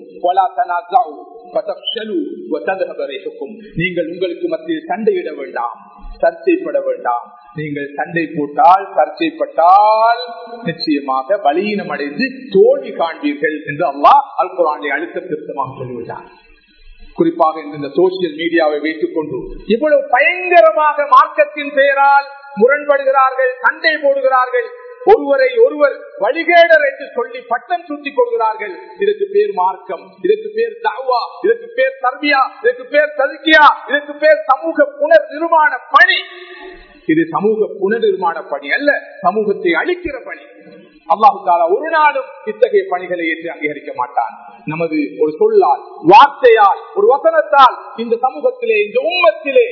நீங்கள் உங்களுக்கு மத்தியில் சண்டையிட வேண்டாம் சர்ச்சைப்பட வேண்டாம் நீங்கள் சண்டை போட்டால் சர்ச்சைப்பட்டால் நிச்சயமாக பலீனம் அடைந்து தோல்வி காண்பீர்கள் என்று அல்லா அல் குரானை அழுத்த திருத்தமாக சொல்லிவிட்டார் குறிப்பாக இந்த சோசியல் மீடியாவை வைத்துக் கொண்டு இவ்வளவு பயங்கரமாக மார்க்கத்தின் பெயரால் முரண்படுகிறார்கள் சண்டை போடுகிறார்கள் ஒருவரை ஒருவர் வழிகேடர் என்று சொல்லி பட்டம் சூட்டிக் கொள்கிறார்கள் இதற்கு பேர் மார்க்கம் இதற்கு பேர் தாவா இதற்கு பேர் தர்பியா இதற்கு பேர் ததுக்கியா இதற்கு பேர் சமூக புனர் நிர்மாண பணி இது சமூக புனர் நிர்மாண பணி அல்ல சமூகத்தை அழிக்கிற பணி அல்லாஹு தாலா ஒரு நாளும் இத்தகைய பணிகளை ஏற்று அங்கீகரிக்க மாட்டான் நமது ஒரு சொல்லால் வார்த்தையால் ஒரு வசனத்தால் இந்த சமூகத்திலே இந்த உம்மத்திலே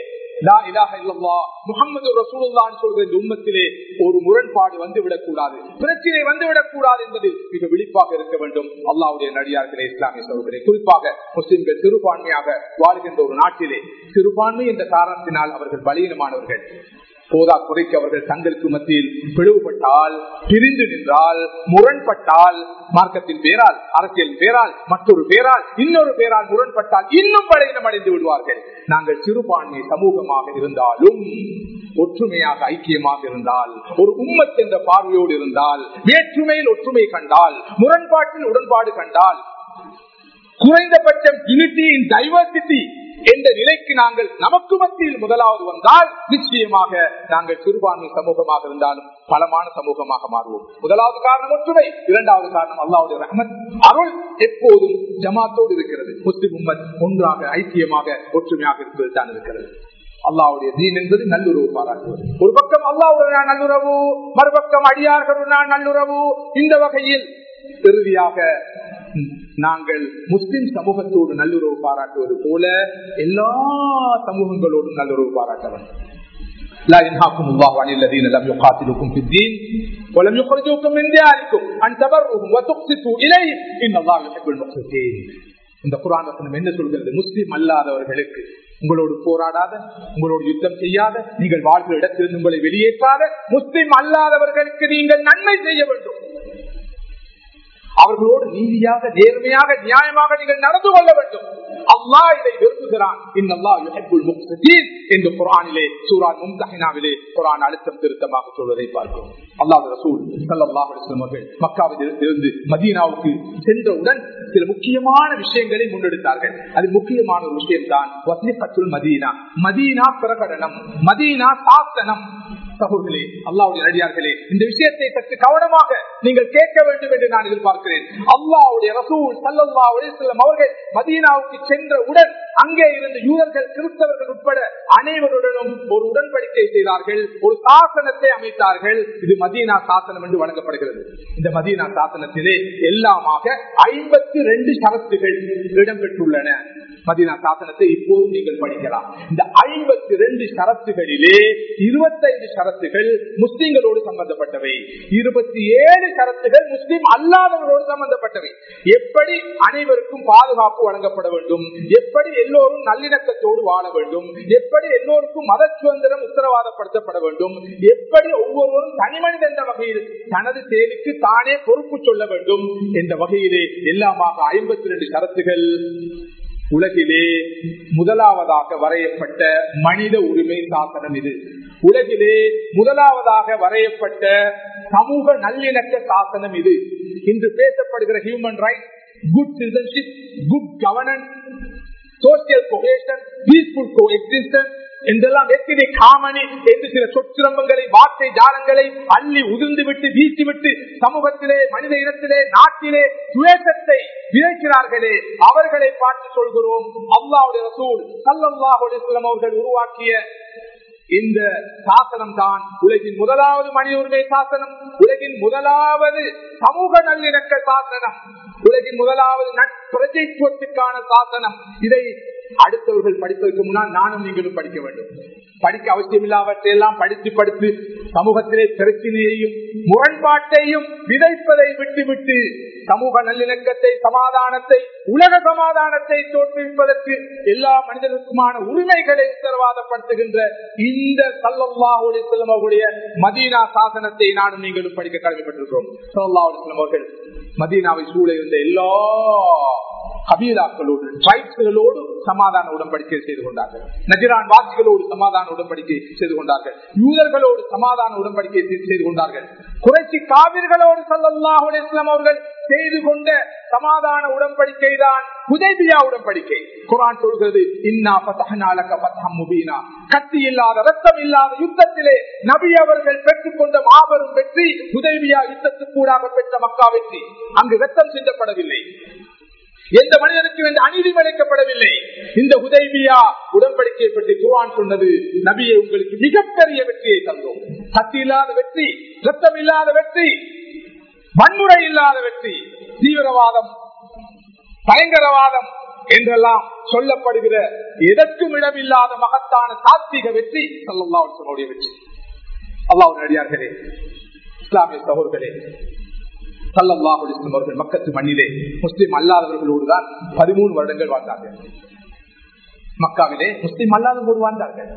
முகமது ரசூலுல்லான்னு சொல்ற இந்த உம்மத்திலே ஒரு முரண்பாடு வந்துவிடக் கூடாது பிரச்சனை வந்துவிடக் கூடாது என்பது மிக விழிப்பாக இருக்க வேண்டும் அல்லாவுடைய நடிகார்களே இஸ்லாமிய சகோதரே குறிப்பாக முஸ்லிம்கள் சிறுபான்மையாக வாழ்கின்ற ஒரு நாட்டிலே சிறுபான்மை என்ற காரணத்தினால் அவர்கள் பலீனமானவர்கள் போதா குறைக்கு அவர்கள் தங்களுக்கு மத்தியில் பிளவுபட்டால் பிரிந்து நின்றால் முரண்பட்டால் மார்க்கத்தின் பேரால் அரசியல் பேரால் மற்றொரு பேரால் இன்னொரு பேரால் முரண்பட்டால் இன்னும் பலகீனம் அடைந்து விடுவார்கள் நாங்கள் சிறுபான்மை சமூகமாக இருந்தாலும் ஒற்றுமையாக ஐக்கியமாக இருந்தால் ஒரு உம்மத் என்ற பார்வையோடு இருந்தால் வேற்றுமையில் ஒற்றுமை கண்டால் முரண்பாட்டில் உடன்பாடு கண்டால் குறைந்தபட்சம் யூனிட்டி இன் டைவர்சிட்டி என்ற நிலைக்கு நாங்கள் நமக்கு மத்தியில் முதலாவது வந்தால் நிச்சயமாக நாங்கள் சிறுபான்மை சமூகமாக இருந்தாலும் பலமான சமூகமாக மாறுவோம் முதலாவது காரணம் ஒற்றுமை இரண்டாவது காரணம் அல்லாவுடைய ரஹமத் அருள் எப்போதும் ஜமாத்தோடு இருக்கிறது முஸ்லிம் உம்மத் ஒன்றாக ஐக்கியமாக ஒற்றுமையாக இருப்பது தான் இருக்கிறது அல்லாவுடைய தீன் என்பது நல்லுறவு பாராட்டுவது ஒரு பக்கம் அல்லாவுடைய நல்லுறவு மறுபக்கம் அடியார்களுடன் நல்லுறவு இந்த வகையில் இறுதியாக நாங்கள் முஸ்லிம் சமூகத்தோடு நல்லுறவு பாராட்டுவது போல எல்லா சமூகங்களோடும் நல்லுறவு பாராட்ட வேண்டும் لا ينهاكم الله عن الذين لم يقاتلوكم في الدين ولم يخرجوكم من دياركم ان تبروهم وتقسطوا اليهم ان الله يحب المقسطين இந்த குரான் வசனம் என்ன சொல்கிறது முஸ்லிம் அல்லாதவர்களுக்கு உங்களோடு போராடாத உங்களோடு யுத்தம் செய்யாத நீங்கள் வாழ்கிற இடத்திலிருந்து உங்களை வெளியேற்றாத முஸ்லிம் அல்லாதவர்களுக்கு நீங்கள் நன்மை செய்ய வேண்டும் அவர்களோடு நீதியாக நேர்மையாக நியாயமாக நீங்கள் நடந்து கொள்ள வேண்டும் அல்லா இதை விரும்புகிறான் என்று குரானிலே சூரான் மும்தஹினாவிலே குரான் அழுத்தம் திருத்தமாக சொல்வதை பார்க்கிறோம் அல்லாஹ் ரசூல் சல்லாஹ் அவர்கள் மக்காவில் இருந்து மதீனாவுக்கு சென்றவுடன் சில முக்கியமான விஷயங்களை முன்னெடுத்தார்கள் அது முக்கியமான ஒரு விஷயம் தான் மதீனா மதீனா பிரகடனம் மதீனா சாசனம் சகோதரே அல்லாவுடைய நடிகார்களே இந்த விஷயத்தை சற்று கவனமாக நீங்கள் கேட்க வேண்டும் என்று நான் எதிர்பார்க்கிறேன் அல்லாவுடைய ரசூல் சல்லல்லா செல்லும் அவர்கள் மதீனாவுக்கு சென்றவுடன் அங்கே இருந்த யூதர்கள் கிறிஸ்தவர்கள் உட்பட அனைவருடனும் ஒரு உடன்படிக்கை செய்தார்கள் ஒரு சாசனத்தை அமைத்தார்கள் இது மதீனா சாசனம் என்று வழங்கப்படுகிறது இந்த மதீனா சாசனத்திலே எல்லாமாக ஐம்பத்தி ரெண்டு சரத்துகள் இடம்பெற்றுள்ளன மதீனா சாசனத்தை இப்போது நீங்கள் படிக்கலாம் இந்த ஐம்பத்தி ரெண்டு ஷரத்துகளிலே இருபத்தைந்து ஷரத்துகள் முஸ்லிம்களோடு சம்பந்தப்பட்டவை இருபத்தி ஏழு ஷரத்துகள் முஸ்லிம் அல்லாதவர்களோடு சம்பந்தப்பட்டவை எப்படி அனைவருக்கும் பாதுகாப்பு வழங்கப்பட வேண்டும் எப்படி எல்லோரும் நல்லிணக்கத்தோடு வாழ வேண்டும் எப்படி எல்லோருக்கும் மத சுதந்திரம் உத்தரவாதப்படுத்தப்பட வேண்டும் எப்படி ஒவ்வொருவரும் தனிமனித என்ற வகையில் தனது செயலுக்கு தானே பொறுப்பு சொல்ல வேண்டும் என்ற வகையிலே எல்லாமாக ஐம்பத்தி ரெண்டு ஷரத்துகள் உலகிலே முதலாவதாக வரையப்பட்ட மனித உரிமை சாசனம் இது உலகிலே முதலாவதாக வரையப்பட்ட சமூக நல்லிணக்க சாசனம் இது இன்று பேசப்படுகிற human right good citizenship good governance social cohesion peaceful coexistence என்றெல்லாம் எத்தனை காமனி என்று சில சொற்சிரம்பங்களை வார்த்தை ஜாலங்களை அள்ளி உதிர்ந்து விட்டு வீசி விட்டு சமூகத்திலே மனித இனத்திலே நாட்டிலே துவேஷத்தை விதைக்கிறார்களே அவர்களை பார்த்து சொல்கிறோம் அல்லாவுடைய ரசூல் சல்லாஹுடைய அவர்கள் உருவாக்கிய இந்த சாசனம் தான் உலகின் முதலாவது மனித உரிமை சாசனம் உலகின் முதலாவது சமூக நல்லிணக்க சாசனம் உலகின் முதலாவது நட்பிரஜைத்துவத்துக்கான சாசனம் இதை அடுத்தவர்கள் படிப்பதற்கு முன்னால் நானும் நீங்களும் படிக்க வேண்டும் படிக்க அவசியம் இல்லாவற்றையெல்லாம் படித்து படித்து சமூகத்திலே பிரச்சனையையும் முரண்பாட்டையும் விதைப்பதை விட்டுவிட்டு சமூக நல்லிணக்கத்தை சமாதானத்தை உலக சமாதானத்தை தோற்றுவிப்பதற்கு எல்லா மனிதனுக்குமான உரிமைகளை உத்தரவாதப்படுத்துகின்ற இந்த சல்லாவுடைய செல்வர்களுடைய மதீனா சாசனத்தை நானும் நீங்களும் படிக்க கடமைப்பட்டிருக்கிறோம் சல்லாவுடைய செல்வர்கள் மதீனாவை சூழ இருந்த எல்லா கபீலாக்களோடு டிரைப்ஸ்களோடு சமாதான உடன்படிக்கை செய்து கொண்டார்கள் நஜிரான் வாசிகளோடு சமாதான உடன்படிக்கை செய்து கொண்டார்கள் யூதர்களோடு சமாதான உடன்படிக்கை செய்து கொண்டார்கள் குறைச்சி காவிர்களோடு சல்லாஹுடைய இஸ்லாம் அவர்கள் செய்து கொண்ட சமாதான உடன்படிக்கை தான் உதவியா உடன்படிக்கை குரான் சொல்கிறது இன்னா பத்தகனாலக பத்தம் முபீனா கத்தி இல்லாத ரத்தம் இல்லாத யுத்தத்திலே நபி அவர்கள் பெற்றுக்கொண்ட மாபெரும் வெற்றி உதவியா யுத்தத்துக்கூடாக பெற்ற மக்கா வெற்றி அங்கு ரத்தம் சிந்தப்படவில்லை எந்த மனிதனுக்கு இந்த அநீதி இழைக்கப்படவில்லை இந்த உதவியா உடன்படிக்கையை பற்றி குரான் சொன்னது நபியை உங்களுக்கு மிகப்பெரிய வெற்றியை தந்தோம் கத்தி இல்லாத வெற்றி ரத்தம் இல்லாத வெற்றி வன்முறை இல்லாத வெற்றி தீவிரவாதம் பயங்கரவாதம் என்றெல்லாம் சொல்லப்படுகிற எதற்கும் இடமில்லாத மகத்தான சாத்விக வெற்றி சல்லாவுடைய வெற்றி அல்லாஹ் அடியார்களே இஸ்லாமிய சகோதர்களே சல்லாஹுல் இஸ்லாம் அவர்கள் மக்கத்து மண்ணிலே முஸ்லிம் அல்லாதவர்களோடு தான் பதிமூணு வருடங்கள் வாழ்ந்தார்கள் மக்காவிலே முஸ்லிம் அல்லாதவர்களோடு வாழ்ந்தார்கள்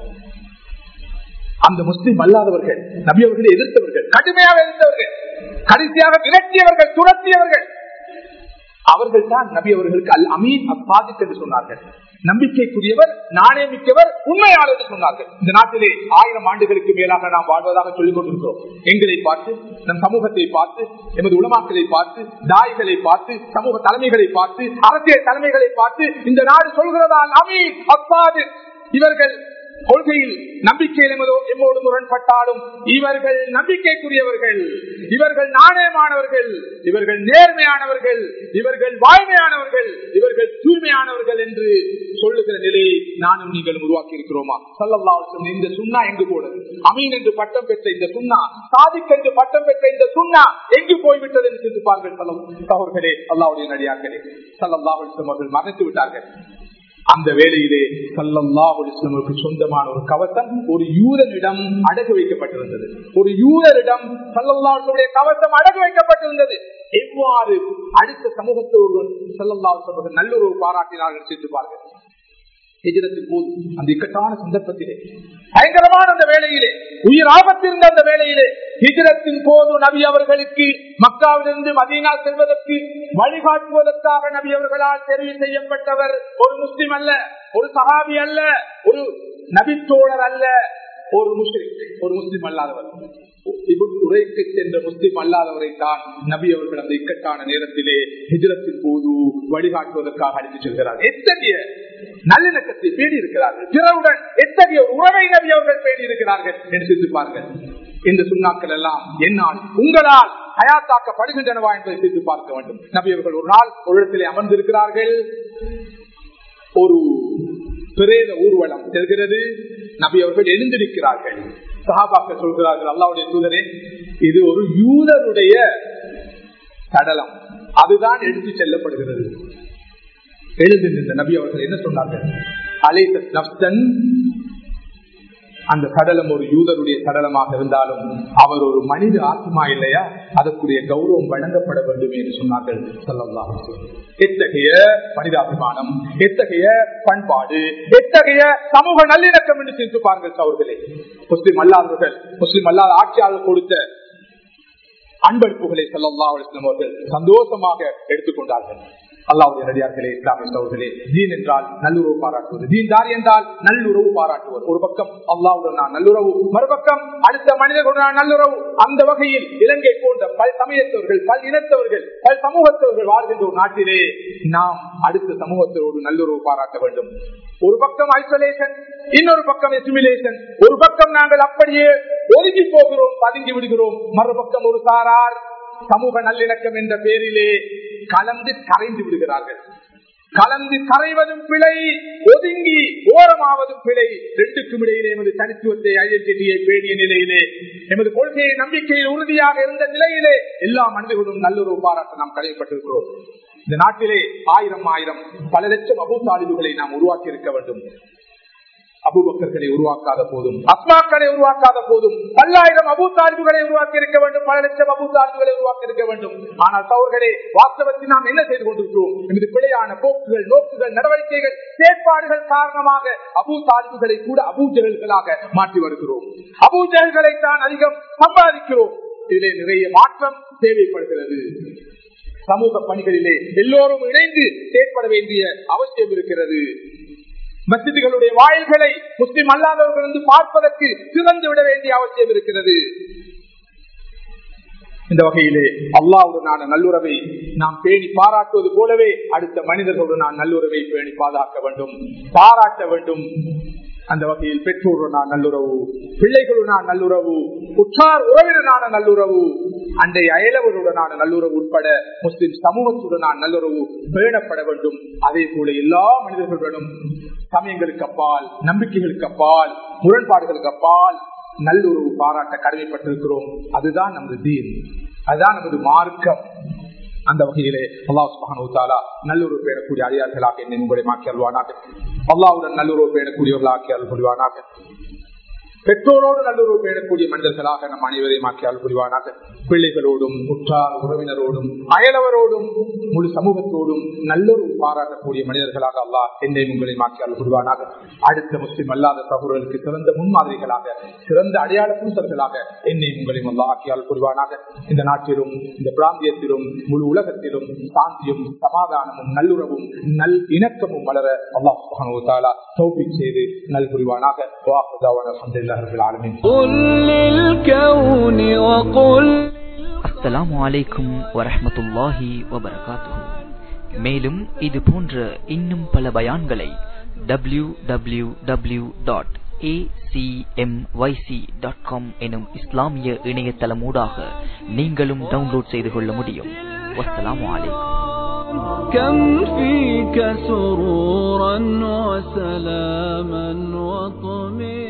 அந்த முஸ்லிம் அல்லாதவர்கள் நபி அவர்களை எதிர்த்தவர்கள் கடுமையாக எதிர்த்தவர்கள் கடைசியாக விரட்டியவர்கள் துரத்தியவர்கள் அவர்கள் தான் நபி அவர்களுக்கு அல் அமீன் அப்பாதிக் என்று சொன்னார்கள் நம்பிக்கைக்குரியவர் நாணய மிக்கவர் உண்மையாளர் என்று சொன்னார்கள் இந்த நாட்டிலே ஆயிரம் ஆண்டுகளுக்கு மேலாக நாம் வாழ்வதாக சொல்லிக் கொண்டிருக்கிறோம் எங்களை பார்த்து நம் சமூகத்தை பார்த்து எமது உலமாக்களை பார்த்து தாய்களை பார்த்து சமூக தலைமைகளை பார்த்து அரசியல் தலைமைகளை பார்த்து இந்த நாடு சொல்கிறதா அமீன் அப்பாது இவர்கள் கொள்கையில் நம்பிக்கையில் எம்மோடு முரண்பட்டாலும் இவர்கள் நம்பிக்கைக்குரியவர்கள் இவர்கள் நாணயமானவர்கள் இவர்கள் நேர்மையானவர்கள் இவர்கள் வாய்மையானவர்கள் இவர்கள் தூய்மையானவர்கள் என்று சொல்லுகிற நிலையை நானும் நீங்கள் உருவாக்கி இருக்கிறோமா சல்லல்லா இந்த சுண்ணா எங்கு போனது அமீன் என்று பட்டம் பெற்ற இந்த சுண்ணா சாதிக் என்று பட்டம் பெற்ற இந்த சுண்ணா எங்கு போய்விட்டது என்று சிந்திப்பார்கள் சகோதர்களே அல்லாவுடைய நடிகார்களே சல்லல்லா அவர்கள் மறைத்து விட்டார்கள் அந்த வேளையிலே சல்லல்லாஹுக்கு சொந்தமான ஒரு கவசம் ஒரு யூதனிடம் அடகு வைக்கப்பட்டிருந்தது ஒரு யூதரிடம் சல்லல்லாஹுடைய கவசம் அடகு வைக்கப்பட்டிருந்தது எவ்வாறு அடுத்த சமூகத்தோடு சல்லல்லாஹு நல்லுறவு பாராட்டினார்கள் சிந்திப்பார்கள் எதிரத்தின் போது அந்த இக்கட்டான சந்தர்ப்பத்திலே பயங்கரமான அந்த வேளையிலே உயிர் ஆபத்திருந்த அந்த வேளையிலே ஹிஜரத்தின் போது நபி அவர்களுக்கு மக்காவிலிருந்து மதீனா செல்வதற்கு வழிகாட்டுவதற்காக நபி அவர்களால் தெரிவு செய்யப்பட்டவர் ஒரு முஸ்லிம் அல்ல ஒரு சஹாபி அல்ல ஒரு நபித்தோழர் அல்ல ஒரு முஸ்லிம் ஒரு முஸ்லிம் அல்லாதவர் உரைக்கு சென்ற முஸ்லிம் அல்லாதவரை தான் நபி அவர்கள் அந்த இக்கட்டான நேரத்திலே ஹிஜரத்தின் போது வழிகாட்டுவதற்காக அழைத்து செல்கிறார் எத்தகைய நல்லிணக்கத்தை பேடி இருக்கிறார்கள் பிறருடன் எத்தகைய உறவை நபி அவர்கள் பேடி இருக்கிறார்கள் என்று சிந்திப்பார்கள் இந்த சுண்ணாக்கள் எல்லாம் என்னால் உங்களால் ஹயாத்தாக்கப்படுகின்றனவா என்பதை சிந்து பார்க்க வேண்டும் நபி அவர்கள் ஒரு நாள் ஒரு இடத்திலே அமர்ந்திருக்கிறார்கள் ஒரு பிரேத ஊர்வலம் செல்கிறது நபி அவர்கள் எழுந்திருக்கிறார்கள் சஹாபாக்க சொல்கிறார்கள் அல்லாவுடைய தூதரே இது ஒரு யூதருடைய சடலம் அதுதான் எடுத்து செல்லப்படுகிறது எழுந்து நின்ற நபி அவர்கள் என்ன சொன்னார்கள் அலைத்த நப்தன் அந்த சடலம் ஒரு யூதருடைய சடலமாக இருந்தாலும் அவர் ஒரு மனித ஆத்மா இல்லையா அதற்குரிய கௌரவம் வழங்கப்பட வேண்டும் என்று சொன்னார்கள் எத்தகைய மனிதாபிமானம் எத்தகைய பண்பாடு எத்தகைய சமூக நல்லிணக்கம் என்று சிரித்து பாருங்கள் அவர்களே முஸ்லிம் அல்லாதவர்கள் முஸ்லிம் அல்லாத ஆட்சியாளர் கொடுத்த அன்பளிப்புகளை சொல்லல்லா அவர்கள் சந்தோஷமாக எடுத்துக்கொண்டார்கள் அல்லாவுடைய நடிகார்களே இஸ்லாமிய சகோதரே தீன் என்றால் நல்லுறவு பாராட்டுவது தீன் தார் என்றால் நல்லுறவு பாராட்டுவது ஒரு பக்கம் அல்லாவுடன் நான் நல்லுறவு மறுபக்கம் அடுத்த மனிதர்களுடன் நல்லுறவு அந்த வகையில் இலங்கை போன்ற பல் சமயத்தவர்கள் பல் இனத்தவர்கள் பல் சமூகத்தவர்கள் வாழ்கின்ற ஒரு நாட்டிலே நாம் அடுத்த சமூகத்தோடு நல்லுறவு பாராட்ட வேண்டும் ஒரு பக்கம் ஐசோலேஷன் இன்னொரு பக்கம் எசிமிலேஷன் ஒரு பக்கம் நாங்கள் அப்படியே ஒதுங்கி போகிறோம் பதுங்கி விடுகிறோம் மறுபக்கம் ஒரு சாரார் சமூக நல்லிணக்கம் என்ற பேரிலே கலந்து கரைந்து விடுகிறார்கள் கலந்து கரைவதும் பிழை ஒதுங்கி ஓரமாவதும் பிழை ரெண்டுக்கும் இடையிலே எமது தனித்துவத்தை ஐடென்டிட்டியை பேணிய நிலையிலே எமது கொள்கையை நம்பிக்கையில் உறுதியாக இருந்த நிலையிலே எல்லா மனிதர்களும் நல்லுறவு பாராட்ட நாம் கடைப்பட்டிருக்கிறோம் இந்த நாட்டிலே ஆயிரம் ஆயிரம் பல லட்சம் அபூத்தாலிவுகளை நாம் உருவாக்கி இருக்க வேண்டும் அபுபக்கர்களை உருவாக்காத போதும் அஸ்மாக்களை உருவாக்காத போதும் பல்லாயிரம் அபூத்தாலிவுகளை உருவாக்கி இருக்க வேண்டும் பல லட்சம் அபூத்தாலிவுகளை உருவாக்கி இருக்க வேண்டும் ஆனால் சவர்களே வாஸ்தவத்தில் நாம் என்ன செய்து கொண்டிருக்கிறோம் என்பது பிழையான போக்குகள் நோக்குகள் நடவடிக்கைகள் செயற்பாடுகள் காரணமாக அபூ தாலிவுகளை கூட அபூஜகல்களாக மாற்றி வருகிறோம் அபூஜகல்களை தான் அதிகம் சம்பாதிக்கிறோம் இதிலே நிறைய மாற்றம் தேவைப்படுகிறது சமூக பணிகளிலே எல்லோரும் இணைந்து செயற்பட வேண்டிய அவசியம் இருக்கிறது மசிதிகளுடைய வாயில்களை முஸ்லிம் அல்லாதவர்கள் வந்து பார்ப்பதற்கு திறந்து விட வேண்டிய அவசியம் இருக்கிறது இந்த வகையிலே அல்லாவுடனான நல்லுறவை நாம் பேணி பாராட்டுவது போலவே அடுத்த மனிதர்களுடனான நல்லுறவை பேணி பாதுகாக்க வேண்டும் பாராட்ட வேண்டும் அந்த வகையில் பெற்றோருடனான நல்லுறவு பிள்ளைகளுடனான நல்லுறவு உற்றார் உறவினரான நல்லுறவு அன்றைய அயலவருடனான நல்லுறவு உட்பட முஸ்லிம் சமூகத்துடனான நல்லுறவு பேணப்பட வேண்டும் அதே போல எல்லா மனிதர்களுடனும் சமயங்களுக்கு அப்பால் நம்பிக்கைகளுக்கு அப்பால் முரண்பாடுகளுக்கு அப்பால் நல்லுறவு பாராட்ட கடமைப்பட்டிருக்கிறோம் அதுதான் நமது தீன் அதுதான் நமது மார்க்கம் அந்த வகையிலே அல்லாஹ் சுபஹானஹு தஆலா நல்லுறவு பேணக்கூடிய அடியார்களாக என்னை உங்களை மாக்கி அல்வானாக அல்லாஹ்வுடன் நல்லுறவு பேணக்கூடியவர்களாக்கி அருள் புரிவானாக பெற்றோரோடு நல்லுறவு பேணக்கூடிய மனிதர்களாக நம் அனைவரையும் ஆக்கி அருள் புரிவானாக பிள்ளைகளோடும் உற்றார் உறவினரோடும் அயலவரோடும் முழு சமூகத்தோடும் நல்லுறவு பாராட்டக்கூடிய மனிதர்களாக அல்லாஹ் என்னை உங்களை மாக்கி அருள் புரிவானாக அடுத்த முஸ்லிம் அல்லாத சகோதரர்களுக்கு சிறந்த முன்மாதிரிகளாக சிறந்த அடையாள பூசர்களாக என்னை உங்களையும் அல்லாஹ் ஆக்கி அருள் புரிவானாக இந்த நாட்டிலும் இந்த பிராந்தியத்திலும் முழு உலகத்திலும் சாந்தியும் சமாதானமும் நல்லுறவும் நல் இணக்கமும் வளர அல்லாஹ் சுப்ஹானஹு வ தஆலா தௌஃபீக் செய்து நல் புரிவானாக வாஹுதாவான அல்ஹம்துலில்லாஹி ரப்பில் ஆலமீன் قل للكون وقل அஸ்ஸலாமு அலைக்கும் வரஹ்மத்துல்லாஹி வபரகாத்துஹு மேலும் இது போன்ற இன்னும் பல பயான்களை டபிள்யூ டபிள்யூ டபிள்யூ டாட் எனும் இஸ்லாமிய இணையதளமூடாக நீங்களும் டவுன்லோட் செய்து கொள்ள முடியும் வஸ்ஸலாமு அலைக்கும் كم فيك سرورا وسلاما وطمئنا